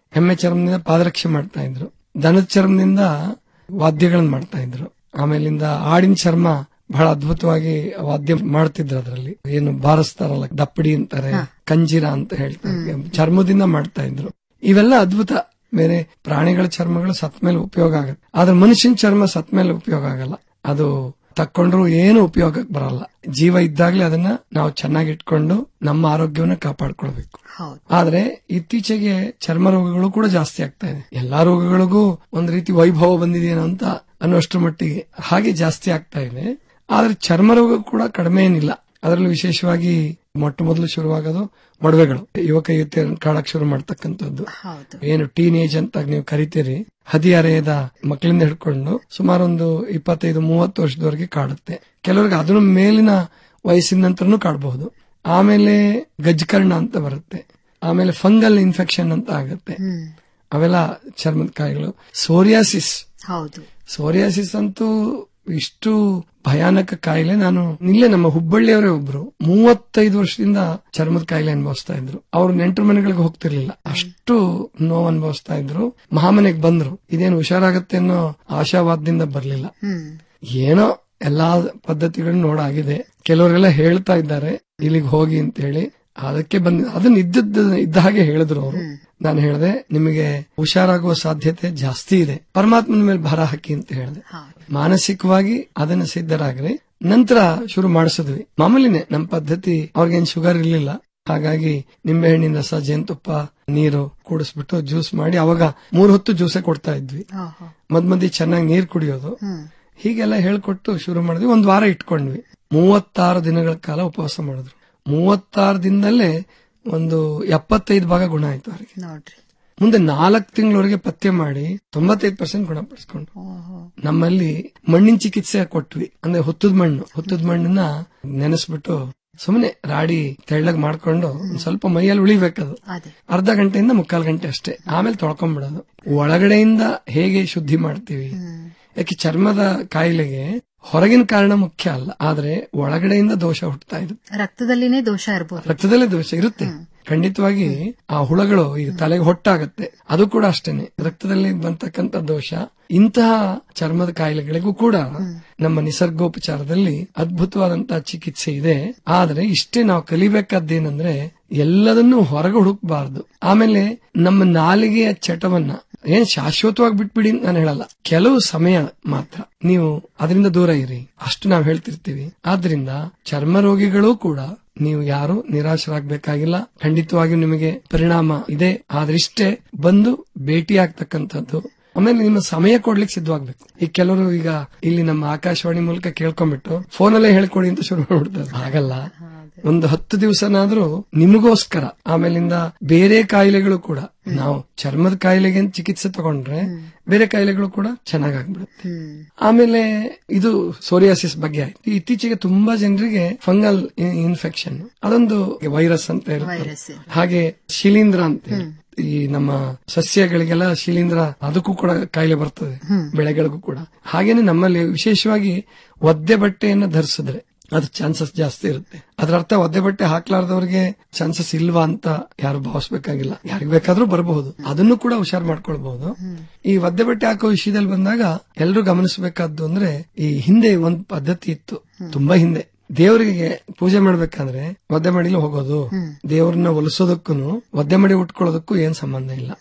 ಎಮ್ಮೆ ಚರ್ಮದಿಂದ ಪಾದರಕ್ಷೆ ಮಾಡ್ತಾ ಇದ್ರು ದನದ ಚರ್ಮದಿಂದ ವಾದ್ಯಗಳನ್ನ ಮಾಡ್ತಾ ಇದ್ರು ಆಮೇಲಿಂದ ಆಡಿನ ಚರ್ಮ ಬಹಳ ಅದ್ಭುತವಾಗಿ ವಾದ್ಯ ಮಾಡ್ತಿದ್ರು ಅದರಲ್ಲಿ ಏನು ಬಾರಿಸ್ತಾರಲ್ಲ ದಪ್ಪಡಿ ಅಂತಾರೆ ಕಂಜಿರ ಅಂತ ಹೇಳ್ತಾರೆ ಚರ್ಮದಿಂದ ಮಾಡ್ತಾ ಇದ್ರು ಇವೆಲ್ಲ ಅದ್ಭುತ ಬೇರೆ ಪ್ರಾಣಿಗಳ ಚರ್ಮಗಳು ಸತ್ ಮೇಲೆ ಉಪಯೋಗ ಆಗುತ್ತೆ ಆದ್ರೆ ಮನುಷ್ಯನ ಚರ್ಮ ಸತ್ ಮೇಲೆ ಉಪಯೋಗ ಆಗಲ್ಲ ಅದು ತಕ್ಕೊಂಡ್ರು ಏನು ಉಪಯೋಗಕ್ಕೆ ಬರಲ್ಲ ಜೀವ ಇದ್ದಾಗ್ಲೇ ಅದನ್ನ ನಾವು ಚೆನ್ನಾಗಿ ಇಟ್ಕೊಂಡು ನಮ್ಮ ಆರೋಗ್ಯವನ್ನ ಕಾಪಾಡ್ಕೊಳ್ಬೇಕು ಹೌದು ಆದ್ರೆ ಇತ್ತೀಚೆಗೆ ಚರ್ಮ ರೋಗಗಳು ಕೂಡ ಜಾಸ್ತಿ ಆಗ್ತಾ ಇದೆ ಎಲ್ಲಾ ರೋಗಗಳಿಗೂ ಒಂದ್ ರೀತಿ ವೈಭವ ಬಂದಿದೆಯೇನೋ ಅಂತ ಅನ್ನೋಷ್ಟ್ರ ಮಟ್ಟಿಗೆ ಹಾಗೆ ಜಾಸ್ತಿ ಆಗ್ತಾ ಇದೆ ಆದ್ರೆ ಚರ್ಮ ರೋಗ ಕೂಡ ಕಡಿಮೆ ಏನಿಲ್ಲ ಅದರಲ್ಲೂ ವಿಶೇಷವಾಗಿ ಮೊಟ್ಟ ಮೊದಲು ಶುರುವಾಗೋದು ಮೊಡವೆಗಳು ಯುವಕ ಯುವತಿಯರನ್ನು ಕಾಡಕ್ ಶುರು ಮಾಡ್ತಕ್ಕಂಥದ್ದು ಹೌದು ಏನು ಟೀನ್ ಏಜ್ ಅಂತ ನೀವು ಕರಿತೀರಿ ಹದಿಹರೆಯದ ಮಕ್ಕಳಿಂದ ಹಿಡ್ಕೊಂಡು ಸುಮಾರು ಒಂದು ಇಪ್ಪತ್ತೈದು ಮೂವತ್ತು ವರ್ಷದವರೆಗೆ ಕಾಡುತ್ತೆ ಕೆಲವರಿಗೆ ಅದನ್ನು ಮೇಲಿನ ವಯಸ್ಸಿನ ನಂತರನೂ ಕಾಡಬಹುದು ಆಮೇಲೆ ಗಜ್ಕರ್ಣ ಅಂತ ಬರುತ್ತೆ ಆಮೇಲೆ ಫಂಗಲ್ ಇನ್ಫೆಕ್ಷನ್ ಅಂತ ಆಗುತ್ತೆ ಹ್ಮ್ ಅವೆಲ್ಲ ಚರ್ಮದ ಕಾಯಿಗಳು ಸೋರಿಯಾಸಿಸ್ ಹೌದು ಸೋರಿಯಾಸಿಸ್ ಅಂತೂ ಇಷ್ಟು ಭಯಾನಕ ಕಾಯಿಲೆ ನಾನು ಇಲ್ಲೇ ನಮ್ಮ ಹುಬ್ಬಳ್ಳಿಯವರೇ ಒಬ್ರು ಮೂವತ್ತೈದು ವರ್ಷದಿಂದ ಚರ್ಮದ ಕಾಯಿಲೆ ಅನುಭವಿಸ್ತಾ ಇದ್ರು ಅವ್ರು ನೆಂಟರ ಮನೆಗಳಿಗೆ ಹೋಗ್ತಿರ್ಲಿಲ್ಲ ಅಷ್ಟು ನೋವು ಅನುಭವಿಸ್ತಾ ಇದ್ರು ಮಹಾಮನೆಗೆ ಬಂದ್ರು ಇದೇನು ಹುಷಾರಾಗತ್ತೆ ಅನ್ನೋ ಆಶಾವಾದದಿಂದ ಬರ್ಲಿಲ್ಲ ಹ್ಮ್ ಏನೋ ಎಲ್ಲಾ ಪದ್ಧತಿಗಳನ್ನ ನೋಡಾಗಿದೆ ಕೆಲವರೆಲ್ಲ ಹೇಳ್ತಾ ಇದ್ದಾರೆ ಇಲ್ಲಿಗೆ ಹೋಗಿ ಅಂತ ಹೇಳಿ ಅದಕ್ಕೆ ಬಂದ ಅದನ್ನ ಇದ್ದದ್ದು ಇದ್ದ ಹಾಗೆ ಹೇಳಿದ್ರು ಅವರು ನಾನು ಹೇಳಿದೆ ನಿಮಗೆ ಹುಷಾರಾಗುವ ಸಾಧ್ಯತೆ ಜಾಸ್ತಿ ಇದೆ ಪರಮಾತ್ಮನ ಮೇಲೆ ಭಾರ ಹಾಕಿ ಅಂತ ಹೇಳಿದೆ ಹೌದು ಮಾನಸಿಕವಾಗಿ ಅದನ್ನ ಸಿದ್ಧರಾಗ್ರಿ ನಂತರ ಶುರು ಮಾಡಿಸಿದ್ವಿ ಮಾಮೂಲಿನೇ ನಮ್ಮ ಪದ್ಧತಿ ಅವ್ರಿಗೇನ್ ಶುಗರ್ ಇರ್ಲಿಲ್ಲ ಹಾಗಾಗಿ ನಿಂಬೆಹಣ್ಣಿನ ರಸ ಜೇನುತುಪ್ಪ ನೀರು ಕೂಡಿಸ್ಬಿಟ್ಟು ಜ್ಯೂಸ್ ಮಾಡಿ ಅವಾಗ ಮೂರ್ ಹೊತ್ತು ಜ್ಯೂಸೇ ಕೊಡ್ತಾ ಇದ್ವಿ ಓಹೋ ಮದ್ ಮಧ್ಯೆ ಚೆನ್ನಾಗಿ ನೀರ್ ಕುಡಿಯೋದು ಹ್ಮ್ ಹೀಗೆಲ್ಲ ಹೇಳ್ಕೊಟ್ಟು ಶುರು ಮಾಡಿದ್ವಿ ಒಂದ್ ವಾರ ಇಟ್ಕೊಂಡ್ವಿ ಮೂವತ್ತಾರು ದಿನಗಳ ಕಾಲ ಉಪವಾಸ ಮಾಡಿದ್ರು ಮೂವತ್ತಾರು ದಿನದಲ್ಲೇ ಒಂದು ಎಪ್ಪತ್ತೈದು ಭಾಗ ಗುಣ ಆಯ್ತು ಅವರಿಗೆ ನೋಡ್ರಿ ಮುಂದೆ ನಾಲ್ಕು ತಿಂಗಳವರೆಗೆ ಪತ್ತೆ ಮಾಡಿ ತೊಂಬತ್ತೈದು ಪರ್ಸೆಂಟ್ ಗುಣಪಡಿಸ್ಕೊಂಡು ಓಹೋ ನಮ್ಮಲ್ಲಿ ಮಣ್ಣಿನ ಚಿಕಿತ್ಸೆ ಕೊಟ್ವಿ ಅಂದ್ರೆ ಹುತ್ತದ ಮಣ್ಣು ಹುತ್ತದ ಮಣ್ಣನ್ನ ನೆನೆಸ್ಬಿಟ್ಟು ಸುಮ್ಮನೆ ರಾಡಿ ತೆಳ್ಳಗ್ ಮಾಡ್ಕೊಂಡು ಒಂದ್ ಸ್ವಲ್ಪ ಮೈಯಲ್ಲಿ ಉಳಿಬೇಕದು ಅದೇ ಅರ್ಧ ಗಂಟೆಯಿಂದ ಮುಕ್ಕಾಲು ಗಂಟೆ ಅಷ್ಟೇ ಆಮೇಲೆ ತೊಳ್ಕೊಂಡ್ಬಿಡೋದು ಒಳಗಡೆಯಿಂದ ಹೇಗೆ ಶುದ್ಧಿ ಮಾಡ್ತೀವಿ ಯಾಕೆ ಚರ್ಮದ ಕಾಯಿಲೆಗೆ ಹೊರಗಿನ ಕಾರಣ ಮುಖ್ಯ ಅಲ್ಲ ಆದ್ರೆ ಒಳಗಡೆಯಿಂದ ದೋಷ ಹುಟ್ಟುತ್ತಾ ಇರುತ್ತೆ ರಕ್ತದಲ್ಲಿನೇ ದೋಷ ಇರ್ಬೋದು ರಕ್ತದಲ್ಲೇ ದೋಷ ಇರುತ್ತೆ ಖಂಡಿತವಾಗಿ ಆ ಹುಳಗಳು ಈಗ ತಲೆಗೆ ಹೊಟ್ಟಾಗತ್ತೆ ಅದು ಕೂಡ ಅಷ್ಟೇನೆ ರಕ್ತದಲ್ಲಿ ಬಂತಕ್ಕಂತ ದೋಷ ಇಂತಹ ಚರ್ಮದ ಕಾಯಿಲೆಗಳಿಗೂ ಕೂಡ ನಮ್ಮ ನಿಸರ್ಗೋಪಚಾರದಲ್ಲಿ ಅದ್ಭುತವಾದಂತಹ ಚಿಕಿತ್ಸೆ ಇದೆ ಆದ್ರೆ ಇಷ್ಟೇ ನಾವು ಕಲಿಬೇಕಾದ್ದೇನಂದ್ರೆ ಎಲ್ಲದನ್ನೂ ಹೊರಗೆ ಹುಡುಕ್ಬಾರ್ದು ಆಮೇಲೆ ನಮ್ಮ ನಾಲಿಗೆಯ ಚಟವನ್ನ ಏನ್ ಶಾಶ್ವತವಾಗಿ ಬಿಟ್ಬಿಡಿ ಅಂತ ನಾನು ಹೇಳಲ್ಲ ಕೆಲವು ಸಮಯ ಮಾತ್ರ ನೀವು ಅದರಿಂದ ದೂರ ಇರಿ ಅಷ್ಟು ನಾವು ಹೇಳ್ತಿರ್ತೀವಿ ಆದ್ರಿಂದ ಚರ್ಮ ರೋಗಿಗಳು ಕೂಡ ನೀವು ಯಾರು ನಿರಾಶರಾಗಬೇಕಾಗಿಲ್ಲ ಖಂಡಿತವಾಗಿಯೂ ನಿಮಗೆ ಪರಿಣಾಮ ಇದೆ ಆದ್ರೆ ಇಷ್ಟೇ ಬಂದು ಭೇಟಿ ಆಗ್ತಕ್ಕಂಥದ್ದು ಆಮೇಲೆ ನಿಮ್ಮ ಸಮಯ ಕೊಡ್ಲಿಕ್ಕೆ ಸಿದ್ಧವಾಗ್ಬೇಕು ಈಗ ಕೆಲವರು ಈಗ ಇಲ್ಲಿ ನಮ್ಮ ಆಕಾಶವಾಣಿ ಮೂಲಕ ಕೇಳ್ಕೊಂಡ್ಬಿಟ್ಟು ಫೋನಲ್ಲೇ ಹೇಳ್ಕೊಡಿ ಅಂತ ಶುರು ಮಾಡ್ಬಿಡ್ತಾರೆ ಹಾಗಲ್ಲ ಒಂದು ಹತ್ತು ದಿವಸನಾದ್ರೂ ನಿಮಗೋಸ್ಕರ ಆಮೇಲಿಂದ ಬೇರೆ ಕಾಯಿಲೆಗಳು ಕೂಡ ನಾವು ಚರ್ಮದ ಕಾಯಿಲೆಗೆ ಅಂತ ಚಿಕಿತ್ಸೆ ತಗೊಂಡ್ರೆ ಬೇರೆ ಕಾಯಿಲೆಗಳು ಕೂಡ ಚೆನ್ನಾಗಾಗ್ಬಿಡುತ್ತೆ ಹ್ಮ್ ಆಮೇಲೆ ಇದು ಸೋರಿಯಾಸಿಸ್ ಬಗ್ಗೆ ಆಯ್ತು ಇತ್ತೀಚೆಗೆ ತುಂಬಾ ಜನರಿಗೆ ಫಂಗಲ್ ಇನ್ಫೆಕ್ಷನ್ ಅದೊಂದು ವೈರಸ್ ಅಂತ ಇರುತ್ತೆ ವೈರಸ್ ಹಾಗೆ ಶಿಲೀಂಧ್ರ ಅಂತ ಹೇಳಿ. ಈ ನಮ್ಮ ಸಸ್ಯಗಳಿಗೆಲ್ಲ ಶಿಲೀಂಧ್ರ ಅದಕ್ಕೂ ಕೂಡ ಕಾಯಿಲೆ ಬರ್ತದೆ ಬೆಳೆಗಳಿಗೂ ಕೂಡ ಹಾಗೇನೆ ನಮ್ಮಲ್ಲಿ ವಿಶೇಷವಾಗಿ ಒದ್ದೆ ಬಟ್ಟೆಯನ್ನ ಧರಿಸಿದ್ರೆ ಅದು ಚಾನ್ಸಸ್ ಜಾಸ್ತಿ ಇರುತ್ತೆ ಅದರ ಅರ್ಥ ಒದ್ದೆ ಬಟ್ಟೆ ಹಾಕ್ಲಾರ್ದವ್ರಿಗೆ ಚಾನ್ಸಸ್ ಇಲ್ವಾ ಅಂತ ಯಾರು ಭಾವಿಸ್ಬೇಕಾಗಿಲ್ಲ ಯಾರಿಗ್ ಬೇಕಾದ್ರೂ ಬರಬಹುದು ಅದನ್ನು ಕೂಡ ಹುಷಾರ್ ಮಾಡ್ಕೊಳ್ಬಹುದು ಈ ಒದ್ದೆ ಬಟ್ಟೆ ಹಾಕೋ ವಿಷಯದಲ್ಲಿ ಬಂದಾಗ ಎಲ್ಲರೂ ಗಮನಿಸಬೇಕಾದ್ದು ಅಂದ್ರೆ ಈ ಹಿಂದೆ ಒಂದ್ ಪದ್ಧತಿ ಇತ್ತು ತುಂಬಾ ಹಿಂದೆ ದೇವರಿಗೆ ಪೂಜೆ ಮಾಡ್ಬೇಕಾದ್ರೆ ಒದ್ದೆ ಮಡಿಲಿ ಹೋಗೋದು ದೇವ್ರನ್ನ ಒಲಿಸೋದಕ್ಕೂ ಒದ್ದೆ ಮಡಿ ಉಟ್ಕೊಳ್ಳೋದಕ್ಕೂ ಏನ್ ಸಂಬಂಧ ಇಲ್ಲ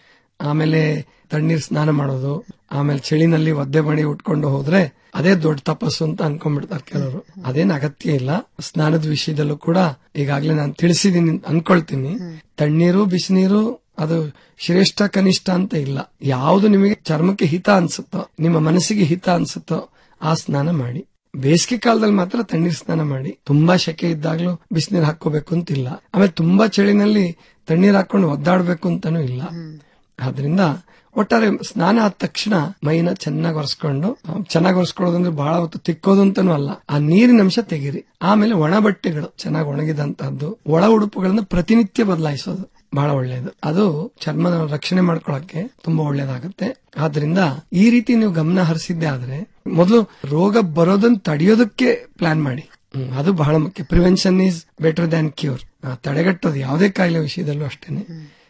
ಆಮೇಲೆ ತಣ್ಣೀರ್ ಸ್ನಾನ ಮಾಡೋದು ಆಮೇಲೆ ಚಳಿನಲ್ಲಿ ಒದ್ದೆ ಮಡಿ ಉಟ್ಕೊಂಡು ಹೋದ್ರೆ ಅದೇ ದೊಡ್ಡ ತಪಸ್ಸು ಅಂತ ಅನ್ಕೊಂಡ್ಬಿಡ್ತಾರೆ ಕೆಲವರು ಅದೇನ್ ಅಗತ್ಯ ಇಲ್ಲ ಸ್ನಾನದ ವಿಷಯದಲ್ಲೂ ಕೂಡ ಈಗಾಗ್ಲೇ ನಾನು ತಿಳಿಸಿದೀನಿ ಅನ್ಕೊಳ್ತೀನಿ ತಣ್ಣೀರು ಬಿಸಿನೀರು ಅದು ಶ್ರೇಷ್ಠ ಕನಿಷ್ಠ ಅಂತ ಇಲ್ಲ ಯಾವುದು ನಿಮಗೆ ಚರ್ಮಕ್ಕೆ ಹಿತ ಅನ್ಸುತ್ತೋ ನಿಮ್ಮ ಮನಸ್ಸಿಗೆ ಹಿತ ಅನ್ಸುತ್ತೋ ಆ ಸ್ನಾನ ಮಾಡಿ ಬೇಸಿಗೆ ಕಾಲದಲ್ಲಿ ಮಾತ್ರ ತಣ್ಣೀರ್ ಸ್ನಾನ ಮಾಡಿ ತುಂಬಾ ಶೆಕೆ ಇದ್ದಾಗ್ಲೂ ಬಿಸಿನೀರ್ ಹಾಕೋಬೇಕು ಅಂತಿಲ್ಲ ಆಮೇಲೆ ತುಂಬಾ ಚಳಿನಲ್ಲಿ ತಣ್ಣೀರ್ ಹಾಕೊಂಡು ಒದ್ದಾಡ್ಬೇಕು ಅಂತಾನೂ ಇಲ್ಲ ಆದ್ರಿಂದ ಒಟ್ಟಾರೆ ಸ್ನಾನ ಆದ ತಕ್ಷಣ ಮೈನ ಚೆನ್ನಾಗಿ ಒರೆಸ್ಕೊಂಡು ಚೆನ್ನಾಗಿ ಒರೆಸ್ಕೊಳ್ಳೋದಂದ್ರೆ ಬಹಳ ಹೊತ್ತು ತಿಕ್ಕೋದು ಅಂತಾನೂ ಅಲ್ಲ ಆ ನೀರಿನ ಅಂಶ ತೆಗೀರಿ ಆಮೇಲೆ ಒಣ ಬಟ್ಟೆಗಳು ಚೆನ್ನಾಗಿ ಒಣಗಿದಂತಹದ್ದು ಒಳ ಉಡುಪುಗಳನ್ನ ಪ್ರತಿನಿತ್ಯ ಬದಲಾಯಿಸೋದು ಬಹಳ ಒಳ್ಳೆಯದು ಅದು ಚರ್ಮದ ರಕ್ಷಣೆ ಮಾಡ್ಕೊಳಕ್ಕೆ ತುಂಬಾ ಒಳ್ಳೇದಾಗುತ್ತೆ ಆದ್ರಿಂದ ಈ ರೀತಿ ನೀವು ಗಮನ ಹರಿಸಿದ್ದೆ ಆದ್ರೆ ಮೊದಲು ರೋಗ ಬರೋದನ್ನ ತಡೆಯೋದಕ್ಕೆ ಪ್ಲಾನ್ ಮಾಡಿ ಹ್ಮ್, ಅದು ಬಹಳ ಮುಖ್ಯ prevention is better than cure ತಡೆಗಟ್ಟೋದು ಯಾವುದೇ ಕಾಯಿಲೆ ವಿಷಯದಲ್ಲೂ ಅಷ್ಟೇನೆ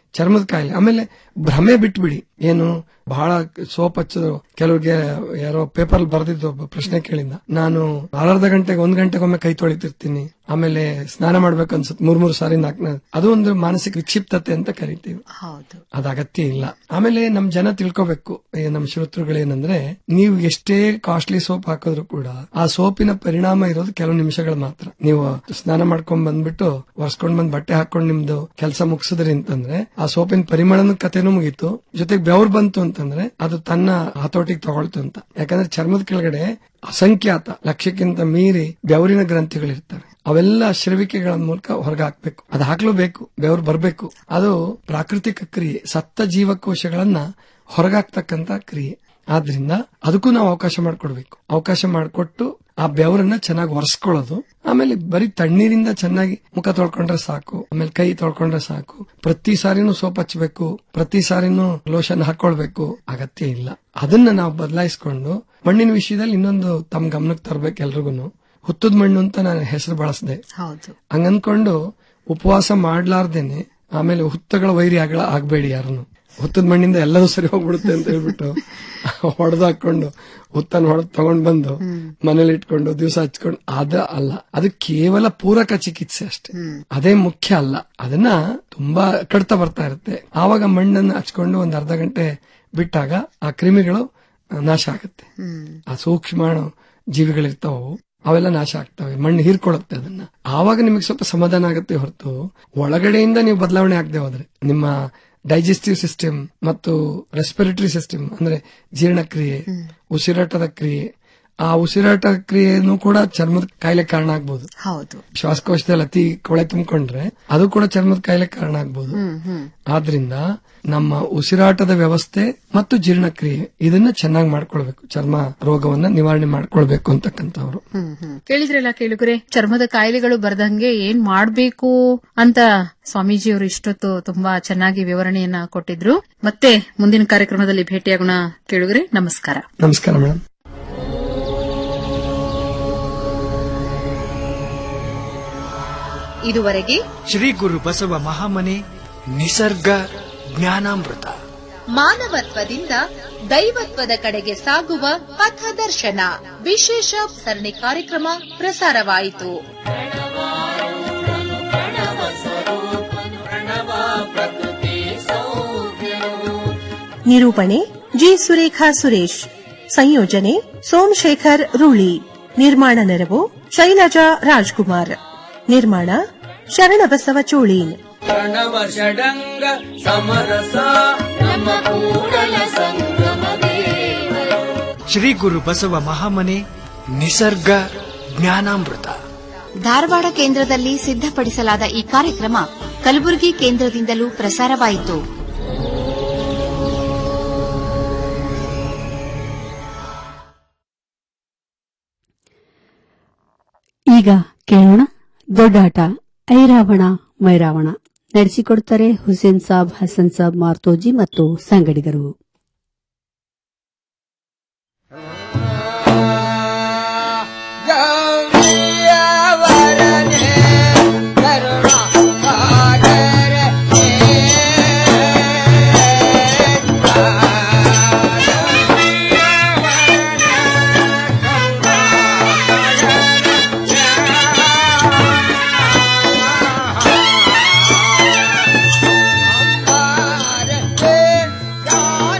ಚರ್ಮದ ಕಾಯಿಲೆ ಆಮೇಲೆ ಭ್ರಮೆ ಬಿಟ್ಬಿಡಿ ಏನು ಬಹಳ ಸೋಪ್ ಹಚ್ಚಿದ್ರು ಕೆಲವ್ರಿಗೆ ಯಾರೋ ಪೇಪರ್ ಬರ್ದಿದ್ದು ಒಬ್ಬ ಪ್ರಶ್ನೆ ಕೇಳಿದ ನಾನು ಅರ್ಧ ಗಂಟೆಗೆ ಒಂದ್ ಗಂಟೆಗೊಮ್ಮೆ ಕೈ ತೊಳಿತಿರ್ತೀನಿ ಆಮೇಲೆ ಸ್ನಾನ ಮಾಡ್ಬೇಕು ಅನ್ಸುತ್ತೆ ಮೂರ್ ಮೂರು ಸಾರಿ ನಾಲ್ಕು ಅದು ಒಂದು ಮಾನಸಿಕ ವಿಕ್ಷಿಪ್ತತೆ ಅಂತ ಕರಿತೀವಿ ಹೌದು ಅದ ಅಗತ್ಯ ಇಲ್ಲ ಆಮೇಲೆ ನಮ್ ಜನ ತಿಳ್ಕೊಬೇಕು ಈ ನಮ್ ಶ್ರೋತೃಗಳೇನಂದ್ರೆ ನೀವು ಎಷ್ಟೇ ಕಾಸ್ಟ್ಲಿ ಸೋಪ್ ಹಾಕಿದ್ರು ಕೂಡ ಆ ಸೋಪಿನ ಪರಿಣಾಮ ಇರೋದು ಕೆಲವು ನಿಮಿಷಗಳು ಮಾತ್ರ ನೀವು ಸ್ನಾನ ಮಾಡ್ಕೊಂಡ್ ಬಂದ್ಬಿಟ್ಟು ಒರ್ಸ್ಕೊಂಡ್ ಬಂದ್ ಬಟ್ಟೆ ಹಾಕೊಂಡ್ ನಿಮ್ದು ಕೆಲಸ ಮುಗಿಸಿದ್ರಿ ಅಂತಂದ್ರೆ ಆ ಸೋಪಿನ ಪರಿಮಳನ ಕಥೆನೂ ಮುಗೀತು ಜೊತೆಗೆ ಬೆವ್ರು ಬಂತು ಅಂತಂದ್ರೆ ಅದು ತನ್ನ ಹತೋಟಿಗೆ ತಗೊಳ್ತು ಅಂತ ಯಾಕಂದ್ರೆ ಚರ್ಮದ ಕೆಳಗಡೆ ಅಸಂಖ್ಯಾತ ಲಕ್ಷಕ್ಕಿಂತ ಮೀರಿ ಬೆವರಿನ ಗ್ರಂಥಿಗಳಿರ್ತವೆ ಅವೆಲ್ಲ ಶ್ರವಿಕೆಗಳ ಮೂಲಕ ಹೊರಗೆ ಹಾಕ್ಬೇಕು ಅದು ಹಾಕ್ಲೇಬೇಕು ಬೆವರು ಬರಬೇಕು ಅದು ಪ್ರಾಕೃತಿಕ ಕ್ರಿಯೆ ಸತ್ತ ಜೀವಕೋಶಗಳನ್ನ ಹೊರಗಾಕ್ತಕ್ಕಂತ ಕ್ರಿಯೆ ಆದ್ರಿಂದ ಅದಕ್ಕೂ ನಾವು ಅವಕಾಶ ಮಾಡಿಕೊಡ್ಬೇಕು ಅವಕಾಶ ಮಾಡಿಕೊಟ್ಟು ಆ ಬೆವರನ್ನ ಚೆನ್ನಾಗಿ ಒರೆಸ್ಕೊಳ್ಳೋದು ಆಮೇಲೆ ಬರೀ ತಣ್ಣೀರಿಂದ ಚೆನ್ನಾಗಿ ಮುಖ ತೊಳ್ಕೊಂಡ್ರೆ ಸಾಕು ಆಮೇಲೆ ಕೈ ತೊಳ್ಕೊಂಡ್ರೆ ಸಾಕು ಪ್ರತಿ ಸಾರಿನೂ ಸೋಪ್ ಹಚ್ಚಬೇಕು ಪ್ರತಿ ಸಾರಿನೂ ಲೋಷನ್ ಹಾಕೊಳ್ಬೇಕು ಅಗತ್ಯ ಇಲ್ಲ ಅದನ್ನ ನಾವು ಬದಲಾಯಿಸ್ಕೊಂಡು ಮಣ್ಣಿನ ವಿಷಯದಲ್ಲಿ ಇನ್ನೊಂದು ತಮ್ಮ ಗಮನಕ್ಕೆ ತರಬೇಕು ಎಲ್ರಿಗೂ ಹುತ್ತದ ಮಣ್ಣು ಅಂತ ನಾನು ಹೆಸರು ಬಳಸಿದೆ ಹೌದು ಹಂಗನ್ಕೊಂಡು ಉಪವಾಸ ಮಾಡ್ಲಾರ್ದೇನೆ ಆಮೇಲೆ ಹುತ್ತಗಳ ವೈರಿ ಆಗಲ ಆಗ್ಬೇಡಿ ಯಾರನ್ನು ಹುತ್ತದ ಮಣ್ಣಿಂದ ಎಲ್ಲದೂ ಸರಿ ಹೋಗ್ಬಿಡುತ್ತೆ ಅಂತ ಹೇಳ್ಬಿಟ್ಟು ಹೊಡೆದು ಹಾಕೊಂಡು ಹುತ್ತನ ಹೊಡೆದು ತಗೊಂಡ್ ಬಂದು ಮನೇಲಿ ಇಟ್ಕೊಂಡು ದಿವಸ ಹಚ್ಕೊಂಡು ಅದ ಅಲ್ಲ ಅದು ಕೇವಲ ಪೂರಕ ಚಿಕಿತ್ಸೆ ಅಷ್ಟೇ ಅದೇ ಮುಖ್ಯ ಅಲ್ಲ ಅದನ್ನ ತುಂಬಾ ಕಡ್ತಾ ಬರ್ತಾ ಇರುತ್ತೆ ಆವಾಗ ಮಣ್ಣನ್ನು ಹಚ್ಕೊಂಡು ಒಂದ್ ಅರ್ಧ ಗಂಟೆ ಬಿಟ್ಟಾಗ ಆ ಕ್ರಿಮಿಗಳು ನಾಶ ಆಗುತ್ತೆ ಆ ಸೂಕ್ಷ್ಮಾಣು ಜೀವಿಗಳಿರ್ತಾವು ಅವೆಲ್ಲ ನಾಶ ಆಗ್ತವೆ ಮಣ್ಣು ಹೀರ್ಕೊಳ್ಳುತ್ತೆ ಅದನ್ನ ಆವಾಗ ನಿಮಗೆ ಸ್ವಲ್ಪ ಸಮಾಧಾನ ಆಗುತ್ತೆ ಹೊರತು ಒಳಗಡೆಯಿಂದ ನೀವು ಬದಲಾವಣೆ ಆಗದೆ ಹೋದ್ರೆ ನಿಮ್ಮ ಡೈಜೆಸ್ಟಿವ್ ಸಿಸ್ಟಮ್ ಮತ್ತು ರೆಸ್ಪಿರೇಟರಿ ಸಿಸ್ಟಮ್ ಅಂದ್ರೆ ಜೀರ್ಣಕ್ರಿಯೆ ಉಸಿರಾಟದ ಕ್ರಿಯೆ ಆ ಉಸಿರಾಟ ಕ್ರಿಯೆನೂ ಕೂಡ ಚರ್ಮದ ಕಾಯಿಲೆ ಕಾರಣ ಆಗ್ಬೋದು ಹೌದು ಶ್ವಾಸಕೋಶದಲ್ಲಿ ಅತಿ ಕೊಳೆ ತುಂಬಿಕೊಂಡ್ರೆ ಅದು ಕೂಡ ಚರ್ಮದ ಕಾಯಿಲೆ ಕಾರಣ ಆಗ್ಬೋದು ಆದ್ರಿಂದ ನಮ್ಮ ಉಸಿರಾಟದ ವ್ಯವಸ್ಥೆ ಮತ್ತು ಜೀರ್ಣಕ್ರಿಯೆ ಇದನ್ನ ಚೆನ್ನಾಗಿ ಮಾಡ್ಕೊಳ್ಬೇಕು ಚರ್ಮ ರೋಗವನ್ನ ನಿವಾರಣೆ ಮಾಡ್ಕೊಳ್ಬೇಕು ಅಂತಕ್ಕಂಥವ್ರು ಹ್ಮ್ ಹ್ಮ್ ಕೇಳಿದ್ರಲ್ಲ ಕೇಳುಗರೆ ಚರ್ಮದ ಕಾಯಿಲೆಗಳು ಬರ್ದಂಗೆ ಏನ್ ಮಾಡ್ಬೇಕು ಅಂತ ಸ್ವಾಮೀಜಿಯವರು ಇಷ್ಟೊತ್ತು ತುಂಬಾ ಚೆನ್ನಾಗಿ ವಿವರಣೆಯನ್ನ ಕೊಟ್ಟಿದ್ರು ಮತ್ತೆ ಮುಂದಿನ ಕಾರ್ಯಕ್ರಮದಲ್ಲಿ ಭೇಟಿಯಾಗೋಣ ಕೇಳುಗರೆ ನಮಸ್ಕಾರ ನಮಸ್ಕಾರ ಮೇಡಮ್ ಇದುವರೆಗೆ ಶ್ರೀ ಗುರು ಬಸವ ಮಹಾಮನೆ ನಿಸರ್ಗ ಜ್ಞಾನಾಮೃತ ಮಾನವತ್ವದಿಂದ ದೈವತ್ವದ ಕಡೆಗೆ ಸಾಗುವ ಪಥದರ್ಶನ ವಿಶೇಷ ಸರಣಿ ಕಾರ್ಯಕ್ರಮ ಪ್ರಸಾರವಾಯಿತು ನಿರೂಪಣೆ ಜಿ ಸುರೇಖಾ ಸುರೇಶ್ ಸಂಯೋಜನೆ ಸೋಮಶೇಖರ್ ರೂಳಿ ನಿರ್ಮಾಣ ನೆರವು ಶೈಲಜಾ ರಾಜ್ಕುಮಾರ್ ನಿರ್ಮಾಣ ಶರಣಬಸವ ಚೋಳೀನ್ ಪ್ರಣವ ಷಡಂಗ ಸಮರಸ ನಮ್ಮ ಕೂಡಲ ಸಂಗಮ ದೇವರು ಶ್ರೀ ಗುರು ಬಸವ ಮಹಾಮನೆ ನಿಸರ್ಗ ಜ್ಞಾನಾಮೃತ ಧಾರವಾಡ ಕೇಂದ್ರದಲ್ಲಿ ಸಿದ್ಧಪಡಿಸಲಾದ ಈ ಕಾರ್ಯಕ್ರಮ ಕಲಬುರಗಿ ಕೇಂದ್ರದಿಂದಲೂ ಪ್ರಸಾರವಾಯಿತು ಈಗ ಕೇಳೋಣ ದೊಡ್ಡಾಟ ಐರಾವಣ ಮೈರಾವಣ ನಡೆಸಿಕೊಡ್ತಾರೆ ಹುಸೇನ್ ಸಾಬ್ ಹಸನ್ ಸಾಬ್ ಮಾರ್ತೋಜಿ ಮತ್ತು ಸಂಗಡಿಗರು ಗಾಯ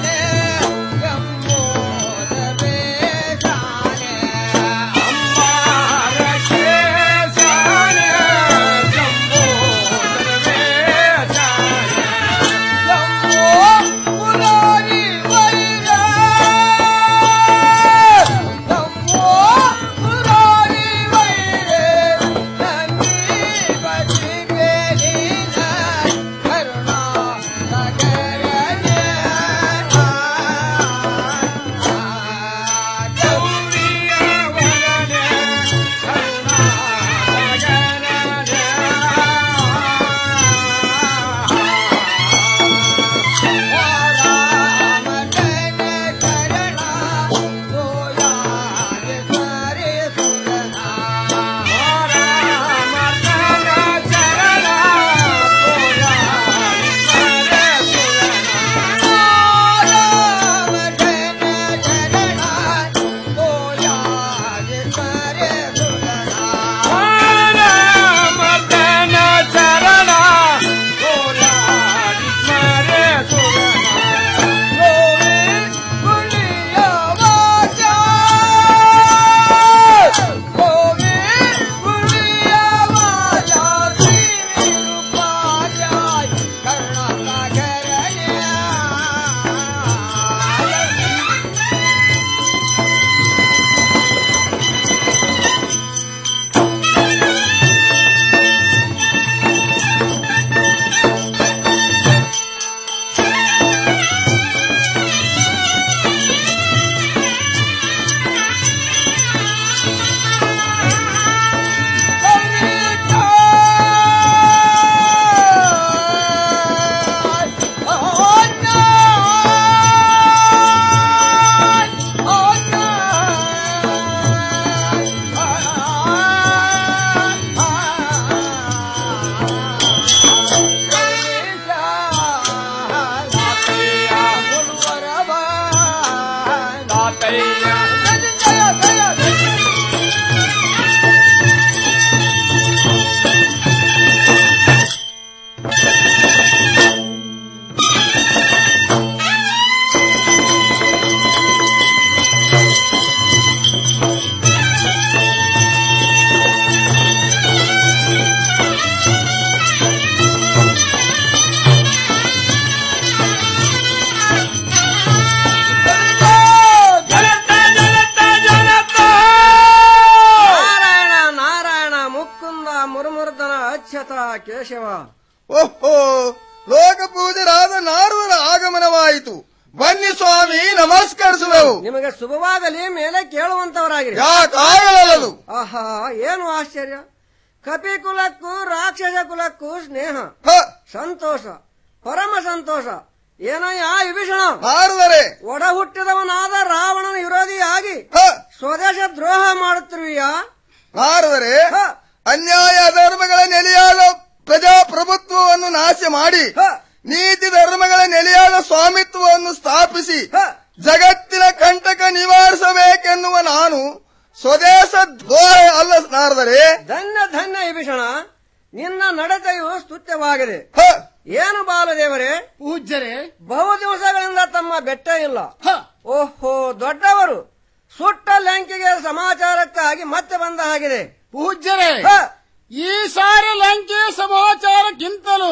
ಓಹೋ ಲೋಕ ಪೂಜರಾದ ನಾರದರ ಆಗಮನವಾಯಿತು ಬನ್ನಿ ಸ್ವಾಮಿ ನಮಸ್ಕರಿಸುವೆವು ನಿಮಗೆ ಶುಭವಾಗಲಿ ಮೇಲೆ ಕೇಳುವಂತವರಾಗಿರಿ ಯಾಕಾಗಲದು ಆಹಾ ಏನು ಆಶ್ಚರ್ಯ ಕಪಿ ಕುಲಕ್ಕೂ ರಾಕ್ಷಸ ಕುಲಕ್ಕೂ ಸ್ನೇಹ ಸಂತೋಷ ಪರಮ ಸಂತೋಷ ಏನಯ್ಯ ವಿಭೀಷಣ ನಾರದರೆ ಒಡ ಹುಟ್ಟಿದವನಾದ ರಾವಣನ ವಿರೋಧಿಯಾಗಿ ಸ್ವದೇಶ ದ್ರೋಹ ಮಾಡುತ್ತಿರುವಿಯ ನಾರದರೆ ಅನ್ಯಾಯ ಅಧರ್ಮಗಳ ನೆಲೆಯಾದ ಪ್ರಜಾಪ್ರಭುತ್ವವನ್ನು ನಾಶ ಮಾಡಿ ನೀತಿ ಧರ್ಮಗಳ ನೆಲೆಯಾದ ಸ್ವಾಮಿತ್ವವನ್ನು ಸ್ಥಾಪಿಸಿ ಜಗತ್ತಿನ ಕಂಟಕ ನಿವಾರಿಸಬೇಕೆನ್ನುವ ನಾನು ಸ್ವದೇಶ ದ್ರೋಹ ಅಲ್ಲ ನಾರದರೆ ಧನ್ಯ ಧನ್ಯ ವಿಭೀಷಣ ನಿನ್ನ ನಡತೆಯು ಸ್ತುತ್ಯವಾಗಿದೆ ಏನು ಬಾಲದೇವರೇ ಪೂಜ್ಯರೇ ಬಹು ದಿವಸಗಳಿಂದ ತಮ್ಮ ಬೆಟ್ಟ ಇಲ್ಲ ಓಹೋ ದೊಡ್ಡವರು ಸುಟ್ಟ ಲಂಕೆಗೆ ಸಮಾಚಾರಕ್ಕಾಗಿ ಮತ್ತೆ ಬಂದ ಹಾಗಿದೆ ಪೂಜ್ಯರೇ ಈ ಸಾರಿ ಲಂಕೆ ಸಮಾಚಾರಕ್ಕಿಂತಲೂ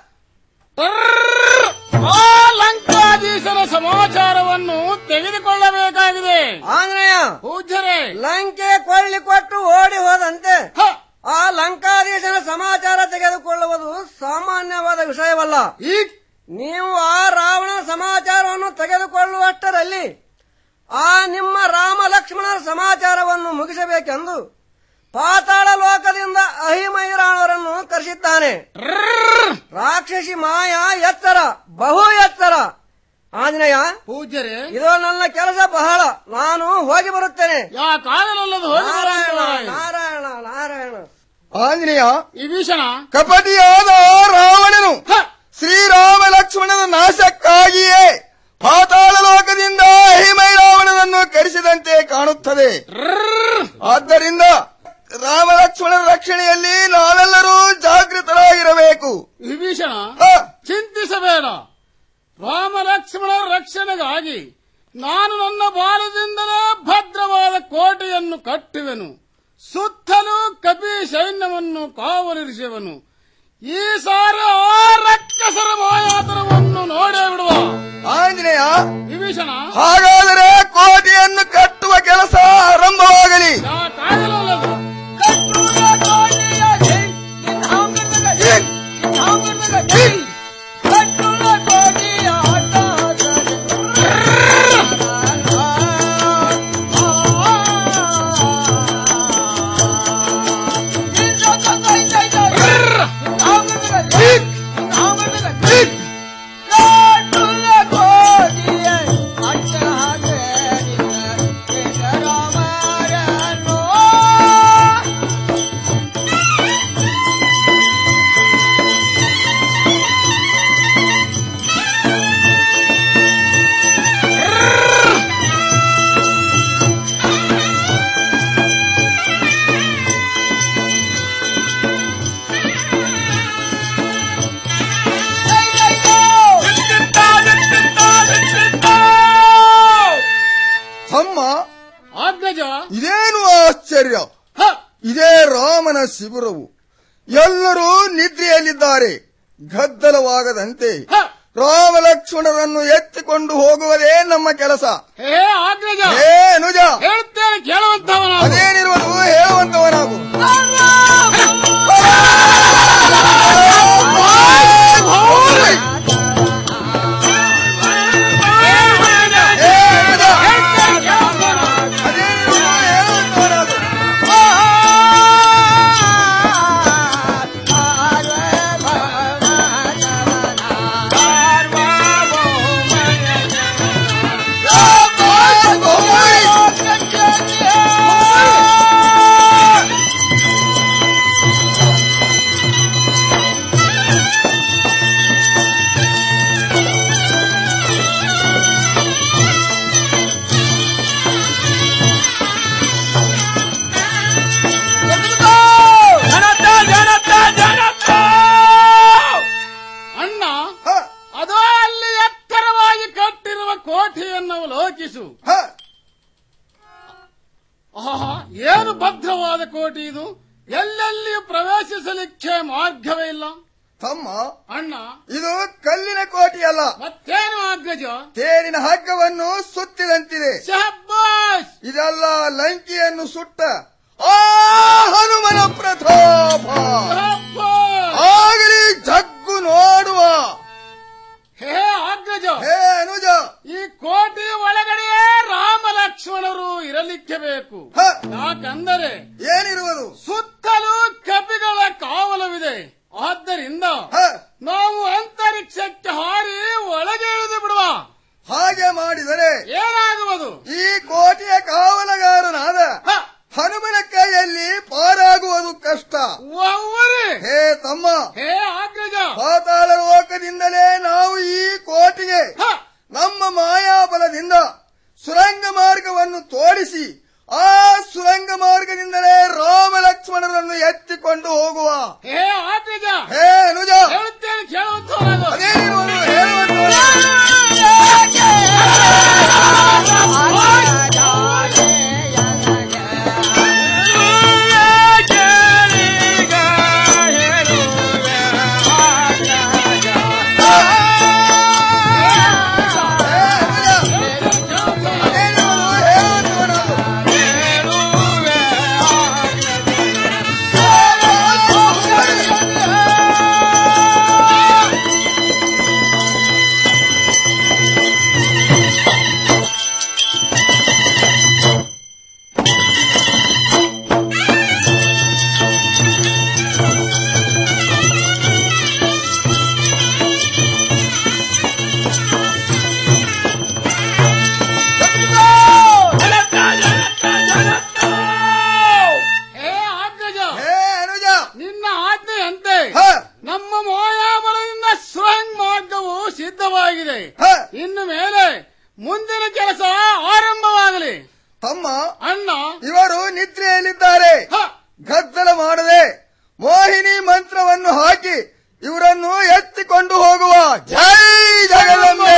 ಟರ್ರ್ ಆ ಲಂಕಾಧೀಶರ ಸಮಾಚಾರವನ್ನು ತೆಗೆದುಕೊಳ್ಳಬೇಕಾಗಿದೆ ಆಂಜನೇಯ ಪೂಜ್ಯರೇ ಲಂಕೆ ಕೊಳ್ಳಿ ಕೊಟ್ಟು ಓಡಿ ಹೋದಂತೆ ಆ ಲಂಕಾಧೀಶನ ಸಮಾಚಾರ ತೆಗೆದುಕೊಳ್ಳುವುದು ಸಾಮಾನ್ಯವಾದ ವಿಷಯವಲ್ಲ ನೀವು ಆ ರಾವಣನ ಸಮಾಚಾರವನ್ನು ತೆಗೆದುಕೊಳ್ಳುವಷ್ಟರಲ್ಲಿ ಆ ನಿಮ್ಮ ರಾಮ ಲಕ್ಷ್ಮಣರ ಸಮಾಚಾರವನ್ನು ಮುಗಿಸಬೇಕೆಂದು ಪಾತಾಳ ಲೋಕದಿಂದ ಅಹಿಮೈರಾಣವರನ್ನು ಕರೆಸಿದ್ದಾನೆ ರಾಕ್ಷಸಿ ಮಾಯ ಎತ್ತರ ಬಹು ಎತ್ತರ ಆಂಜನೇಯ ಪೂಜ್ಯರೇ ಇದು ನನ್ನ ಕೆಲಸ ಬಹಳ ನಾನು ಹೋಗಿ ಬರುತ್ತೇನೆ ಯಾಕಾಗಲಲ್ಲದು ಹೋಗಿ ನಾರಾಯಣ ಬರುವಂತವರಾಗಿ. ನಾರಾಯಣ ನಾರಾಯಣ ಆಂಜನೇಯ ವಿಭೀಷಣ ಕಪಟಿಯಾದ ರಾವಣನು ಶ್ರೀರಾಮ ಲಕ್ಷ್ಮಣನ ನಾಶಕ್ಕಾಗಿಯೇ ಪಾತಾಳ ಲೋಕದಿಂದ ಹಿಮೈ ರಾವಣನನ್ನು ಕರೆಸಿದಂತೆ ಕಾಣುತ್ತದೆ ಆದ್ದರಿಂದ ರಾಮ ಲಕ್ಷ್ಮಣನ ರಕ್ಷಣೆಯಲ್ಲಿ ನಾವೆಲ್ಲರೂ ಜಾಗೃತರಾಗಿರಬೇಕು ವಿಭೀಷಣ ಚಿಂತಿಸಬೇಡ ರಾಮ ಲಕ್ಷ್ಮಣರ ರಕ್ಷಣೆಗಾಗಿ ನಾನು ನನ್ನ ಬಾಲದಿಂದಲೇ ಭದ್ರವಾದ ಕೋಟೆಯನ್ನು ಕಟ್ಟುವೆನು ಸುತ್ತಲೂ ಕಪಿ ಸೈನ್ಯವನ್ನು ಕಾವಲಿರಿಸುವನು ಈ ಸಾರಿ ಆ ರಕ್ಕಸರ ಮಾಯಾತನವನ್ನು ನೋಡೇ ಬಿಡುವ ಆಂಜನೇಯ ವಿಭೀಷಣ ಹಾಗಾದರೆ ಕೋಟೆಯನ್ನು ಕಟ್ಟುವ ಕೆಲಸ ಆರಂಭವಾಗಲಿ ತಮ್ಮ ಅಗ್ರಜ ಇದೇನು ಆಶ್ಚರ್ಯ ಇದೇ ರಾಮನ ಶಿಬಿರವು ಎಲ್ಲರೂ ನಿದ್ರೆಯಲ್ಲಿದ್ದಾರೆ ಗದ್ದಲವಾಗದಂತೆ ರಾಮ ಲಕ್ಷ್ಮಣರನ್ನು ಎತ್ತಿಕೊಂಡು ಹೋಗುವುದೇ ನಮ್ಮ ಕೆಲಸ ಹೇ ಅಗ್ರಜ ಹೇ ಅನುಜ ಹೇಳುತ್ತೇನೆ ಕೇಳುವಂತವನ ಅದೇನಿರುವುದು ಹೇಳುವಂತವನಾಗು ಅಣ್ಣ ಅದೋ ಅಲ್ಲಿ ಎತ್ತರವಾಗಿ ಕಟ್ಟಿರುವ ಕೋಟೆಯನ್ನು ಅವಲೋಕಿಸು ಆಹಾ ಏನು ಭದ್ರವಾದ ಕೋಟೆ ಇದು ಎಲ್ಲೆಲ್ಲಿಯೂ ಪ್ರವೇಶಿಸಲಿಕ್ಕೆ ಮಾರ್ಗವೇ ಇಲ್ಲ ತಮ್ಮ ಅಣ್ಣ ಇದು ಕಲ್ಲಿನ ಕೋಟೆಯಲ್ಲ ಮತ್ತೇನು ಅಗ್ರಜ ತೇರಿನ ಹಗ್ಗವನ್ನು ಸುತ್ತಿದಂತಿದೆ ಶಹಬ್ಬಾಸ್ ಇದೆಲ್ಲ ಲಂಕಿಯನ್ನು ಸುಟ್ಟ ಆ ಹನುಮನ ಪ್ರತಾಪ ಆಗಲಿ ಜಗ್ಗು ಮಾಡಿದರೆ ಏನಾಗುವುದು ಈ ಕೋಟೆಯ ಕಾವಲಗಾರನಾದ ಹನುಮನ ಕೈಯಲ್ಲಿ ಪಾರಾಗುವುದು ಕಷ್ಟ ಹೇ ತಮ್ಮ ಹೇ ಅಗ್ರಜ ಪಾತಾಳ ಲೋಕದಿಂದಲೇ ನಾವು ಈ ಕೋಟೆಗೆ ನಮ್ಮ ಮಾಯಾಬಲದಿಂದ ಸುರಂಗ ಮಾರ್ಗವನ್ನು ತೋಡಿಸಿ ಆ ಸುರಂಗ ಮಾರ್ಗದಿಂದಲೇ ರಾಮ ಲಕ್ಷ್ಮಣರನ್ನು ಎತ್ತಿಕೊಂಡು ಹೋಗುವ ಹೇ ಅಗ್ರಜ ಹೇ ಅನುಜ ಹೇಳುತ್ತೇನೆ ಕೇಳುವಂತವರಾಗು ಅದೇ ಇವನು ಹೇಳುವಂತವನು. ಹೇ ಅಗ್ರಜ ಹೇ ಅನುಜ ನಿನ್ನ ಆಜ್ಞೆಯಂತೆ ನಮ್ಮ ಮಾಯಾಬಲದಿಂದ ಸುರಂಗ್ ಮಾರ್ಗವು ಸಿದ್ಧವಾಗಿದೆ ಇನ್ನು ಮೇಲೆ ಮುಂದಿನ ಕೆಲಸ ಆರಂಭವಾಗಲಿ ತಮ್ಮ ಅಣ್ಣ ಇವರು ನಿದ್ರೆಯಲ್ಲಿದ್ದಾರೆ ಗದ್ದಲ ಮಾಡದೆ ಮೋಹಿನಿ ಮಂತ್ರವನ್ನು ಹಾಕಿ ಇವರನ್ನು ಎತ್ತಿಕೊಂಡು ಹೋಗುವ ಜೈ ಜಗದಂಬೆ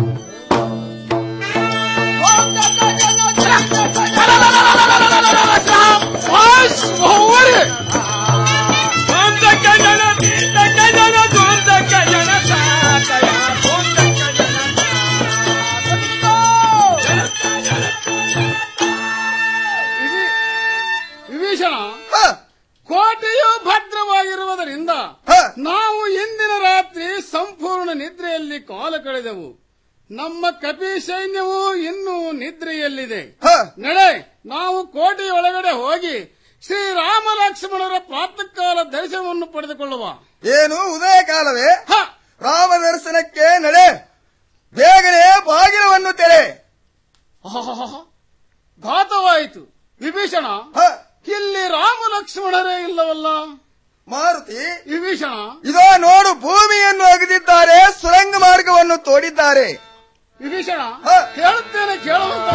ವಿಭೀಷಣ ಕೋಟೆಯು ಭದ್ರವಾಗಿರುವುದರಿಂದ ನಾವು ಇಂದಿನ ರಾತ್ರಿ ಸಂಪೂರ್ಣ ನಿದ್ರೆಯಲ್ಲಿ ಕಾಲ ಕಳೆದೆವು ನಮ್ಮ ಕಪಿ ಸೈನ್ಯವು ಇನ್ನೂ ನಿದ್ರೆಯಲ್ಲಿದೆ ನಡೆ ನಾವು ಕೋಟೆಯ ಒಳಗಡೆ ಹೋಗಿ ಶ್ರೀರಾಮ ಲಕ್ಷ್ಮಣರ ಪ್ರಾತಃಕಾಲ ದರ್ಶನವನ್ನು ಪಡೆದುಕೊಳ್ಳುವ ಏನು ಉದಯ ಕಾಲವೇ ರಾಮ ದರ್ಶನಕ್ಕೆ ನಡೆ ಬೇಗನೆ ಬಾಗಿಲವನ್ನು ತೆರೆ ಆಹಾಹಾಹಾ. ಘಾತವಾಯಿತು ವಿಭೀಷಣ ಇಲ್ಲಿ ರಾಮ ಲಕ್ಷ್ಮಣರೇ ಇಲ್ಲವಲ್ಲ ಮಾರುತಿ ವಿಭೀಷಣ ಇದೋ ನೋಡು ಭೂಮಿಯನ್ನು ಅಗದಿದ್ದಾರೆ ಸುರಂಗ ಮಾರ್ಗವನ್ನು ತೋಡಿದ್ದಾರೆ ವಿಭೀಷಣ ಹೇಳುತ್ತೇನೆ ಕೇಳುವಂತ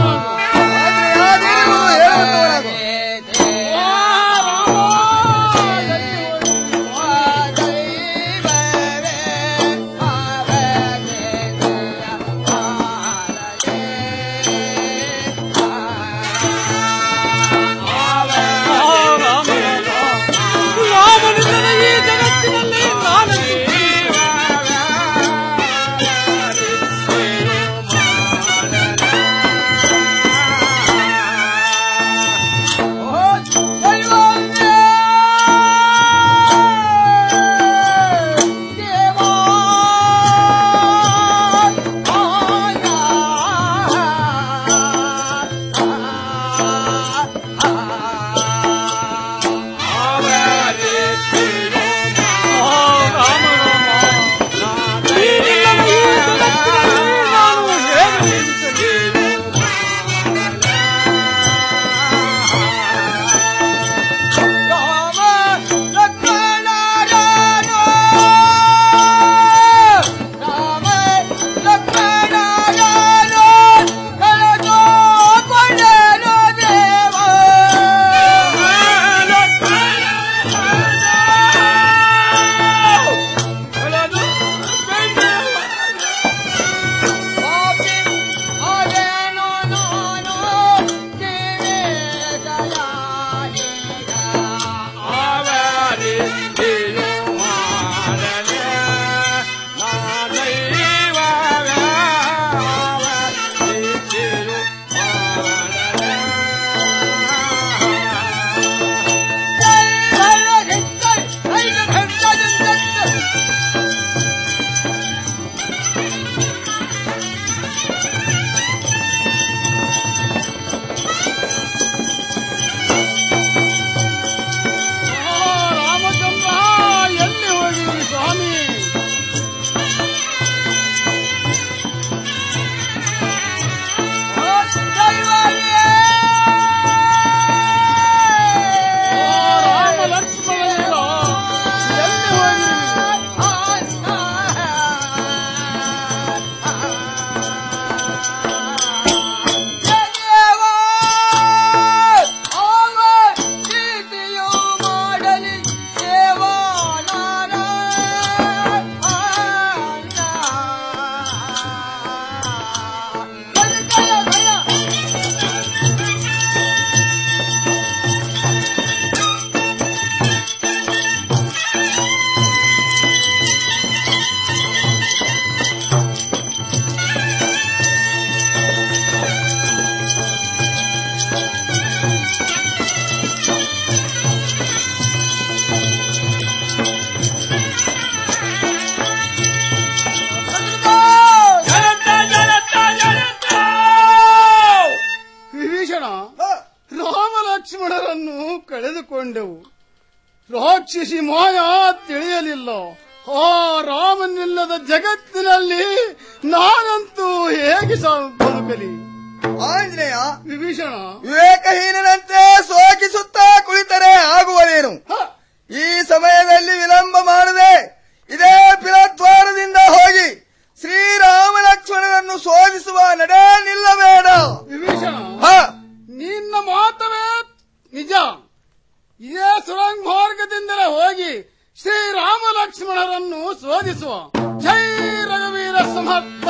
ರಾಕ್ಷಸಿ ಮಾಯ ತಿಳಿಯಲಿಲ್ಲ ಆ ರಾಮನಿಲ್ಲದ ಜಗತ್ತಿನಲ್ಲಿ ನಾನಂತೂ ಹೇಗೆ ಸಾವು ಬದುಕಲಿ ಆಂಜನೇಯ ವಿಭೀಷಣ ವಿವೇಕಹೀನನಂತೆ ಸೋಕಿಸುತ್ತಾ ಕುಳಿತರೆ ಆಗುವವೇನು ಈ ಸಮಯದಲ್ಲಿ ವಿಳಂಬ ಮಾಡದೆ ಇದೇ ಪಿಲದ್ವಾರದಿಂದ ಹೋಗಿ ಶ್ರೀರಾಮ ಲಕ್ಷ್ಮಣನನ್ನು ಶೋಧಿಸುವ ನಡೆ ನಿಲ್ಲಬೇಡ ವಿಭೀಷಣ ನಿನ್ನ ಮಾತವೇ ನಿಜ ಇದೇ ಸುರಂಗ್ ಮಾರ್ಗದಿಂದಲೇ ಹೋಗಿ ಶ್ರೀರಾಮ ಲಕ್ಷ್ಮಣರನ್ನು ಶೋಧಿಸುವ ಜೈ ರಘುವೀರ ಸಮರ್ಥ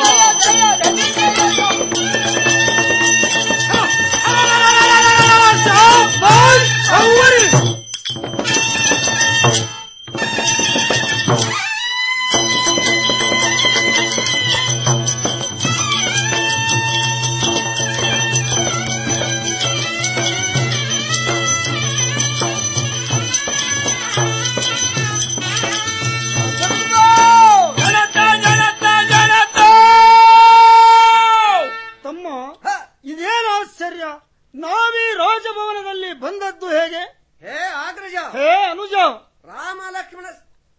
ತಮ್ಮ ಇದೇನು ಆಶ್ಚರ್ಯ ನಾವೀ ರಾಜಭವನದಲ್ಲಿ ಬಂದದ್ದು ಹೇಗೆ ಹೇ ಆಗ್ರಜ ಹೇ ಅನುಜ ರಾಮ ಲಕ್ಷ್ಮಣ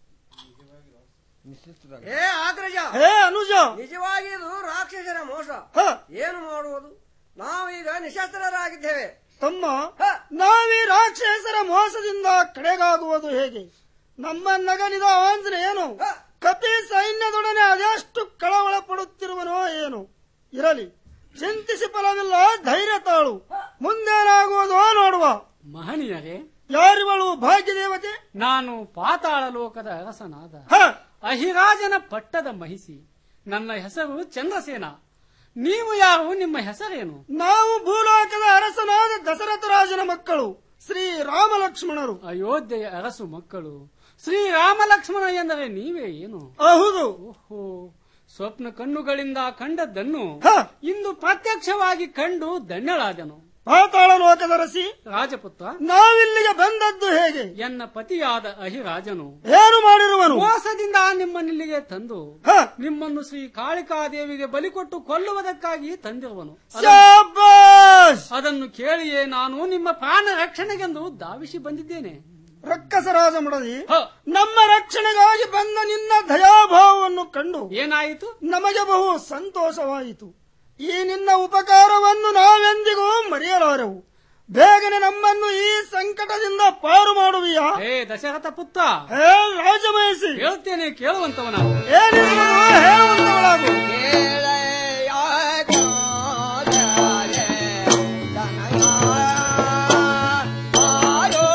ಹೇ ಆಗ್ರಜ ಹೇ ಅನುಜ ನಿಜವಾಗಿ ಇದು ರಾಕ್ಷಸರ ಮೋಸ ಏನು ಮಾಡುವುದು ನಾವೀಗ ನಿಶಸ್ತ್ರರಾಗಿದ್ದೇವೆ ತಮ್ಮ ನಾವೀ ರಾಕ್ಷಸರ ಮೋಸದಿಂದ ಕಡೆಗಾಗುವುದು ಹೇಗೆ ನಮ್ಮನ್ನಗನಿದ ಆಂಜನೇಯನು ಕಪಿ ಸೈನ್ಯದೊಡನೆ ಅದೆಷ್ಟು ಕಳವಳ ಪಡುತ್ತಿರುವನೋ ಏನು ಇರಲಿ ಚಿಂತಿಸಿ ಫಲವಿಲ್ಲ ಧೈರ್ಯ ತಾಳು ಮುಂದೇನಾಗುವುದೋ ನೋಡುವ ಮಹನೀಯರೇ ಯಾರಿವಳು ಭಾಗ್ಯದೇವತೆ ನಾನು ಪಾತಾಳ ಲೋಕದ ಅರಸನಾದ ಅಹಿರಾಜನ ಪಟ್ಟದ ಮಹಿಸಿ ನನ್ನ ಹೆಸರು ಚಂದ್ರಸೇನ ನೀವು ಯಾರು ನಿಮ್ಮ ಹೆಸರೇನು ನಾವು ಭೂಲೋಕದ ಅರಸನಾದ ದಶರಥ ರಾಜನ ಮಕ್ಕಳು ಶ್ರೀ ರಾಮ ಲಕ್ಷ್ಮಣರು ಅಯೋಧ್ಯೆಯ ಅರಸು ಮಕ್ಕಳು ಶ್ರೀ ರಾಮ ಲಕ್ಷ್ಮಣ ಎಂದರೆ ನೀವೇ ಏನು ಹೌದು ಓಹೋ ಸ್ವಪ್ನ ಕಣ್ಣುಗಳಿಂದ ಕಂಡದ್ದನ್ನು ಇಂದು ಪ್ರತ್ಯಕ್ಷವಾಗಿ ಕಂಡು ಧನ್ಯಳಾದನು ಪಾತಾಳ ಲೋಕದ ರಸಿ ರಾಜಪುತ್ರ ನಾವಿಲ್ಲಿಗೆ ಬಂದದ್ದು ಹೇಗೆ ಎನ್ನ ಪತಿಯಾದ ಅಹಿರಾಜನು ಏನು ಮಾಡಿರುವನು ಮೋಸದಿಂದ ನಿಮ್ಮನ್ನಿಲ್ಲಿಗೆ ತಂದು ನಿಮ್ಮನ್ನು ಶ್ರೀ ಕಾಳಿಕಾದೇವಿಗೆ ಬಲಿ ಕೊಟ್ಟು ಕೊಲ್ಲುವುದಕ್ಕಾಗಿ ತಂದಿರುವನು ಅದನ್ನು- ಅದನ್ನು ಕೇಳಿಯೇ ನಾನು ನಿಮ್ಮ ಪ್ರಾಣ ರಕ್ಷಣೆಗೆಂದು ಧಾವಿಸಿ ಬಂದಿದ್ದೇನೆ ರಕ್ಕಸರಾಜ ಮುಡದಿ ನಮ್ಮ ರಕ್ಷಣೆಗಾಗಿ ಬಂದ ನಿನ್ನ ದಯಾಭಾವವನ್ನು ಕಂಡು ಏನಾಯಿತು ನಮಗೆ ಬಹು ಸಂತೋಷವಾಯಿತು ಈ ನಿನ್ನ ಉಪಕಾರವನ್ನು ನಾವೆಂದಿಗೂ ಮರೆಯಲಾರೆವು ಬೇಗನೆ ನಮ್ಮನ್ನು ಈ ಸಂಕಟದಿಂದ ಪಾರು ಮಾಡುವಿಯಾ ಹೇ ದಶರಥ ಪುತ್ರ ಹೇ ರಾಜಮಹಿಸಿ ಹೇಳ್ತೇನೆ ಕೇಳುವಂತವನಾಗು ಏನಿರುವುದು ಹೇಳುವಂತವಳಾಗು ಕೇಳ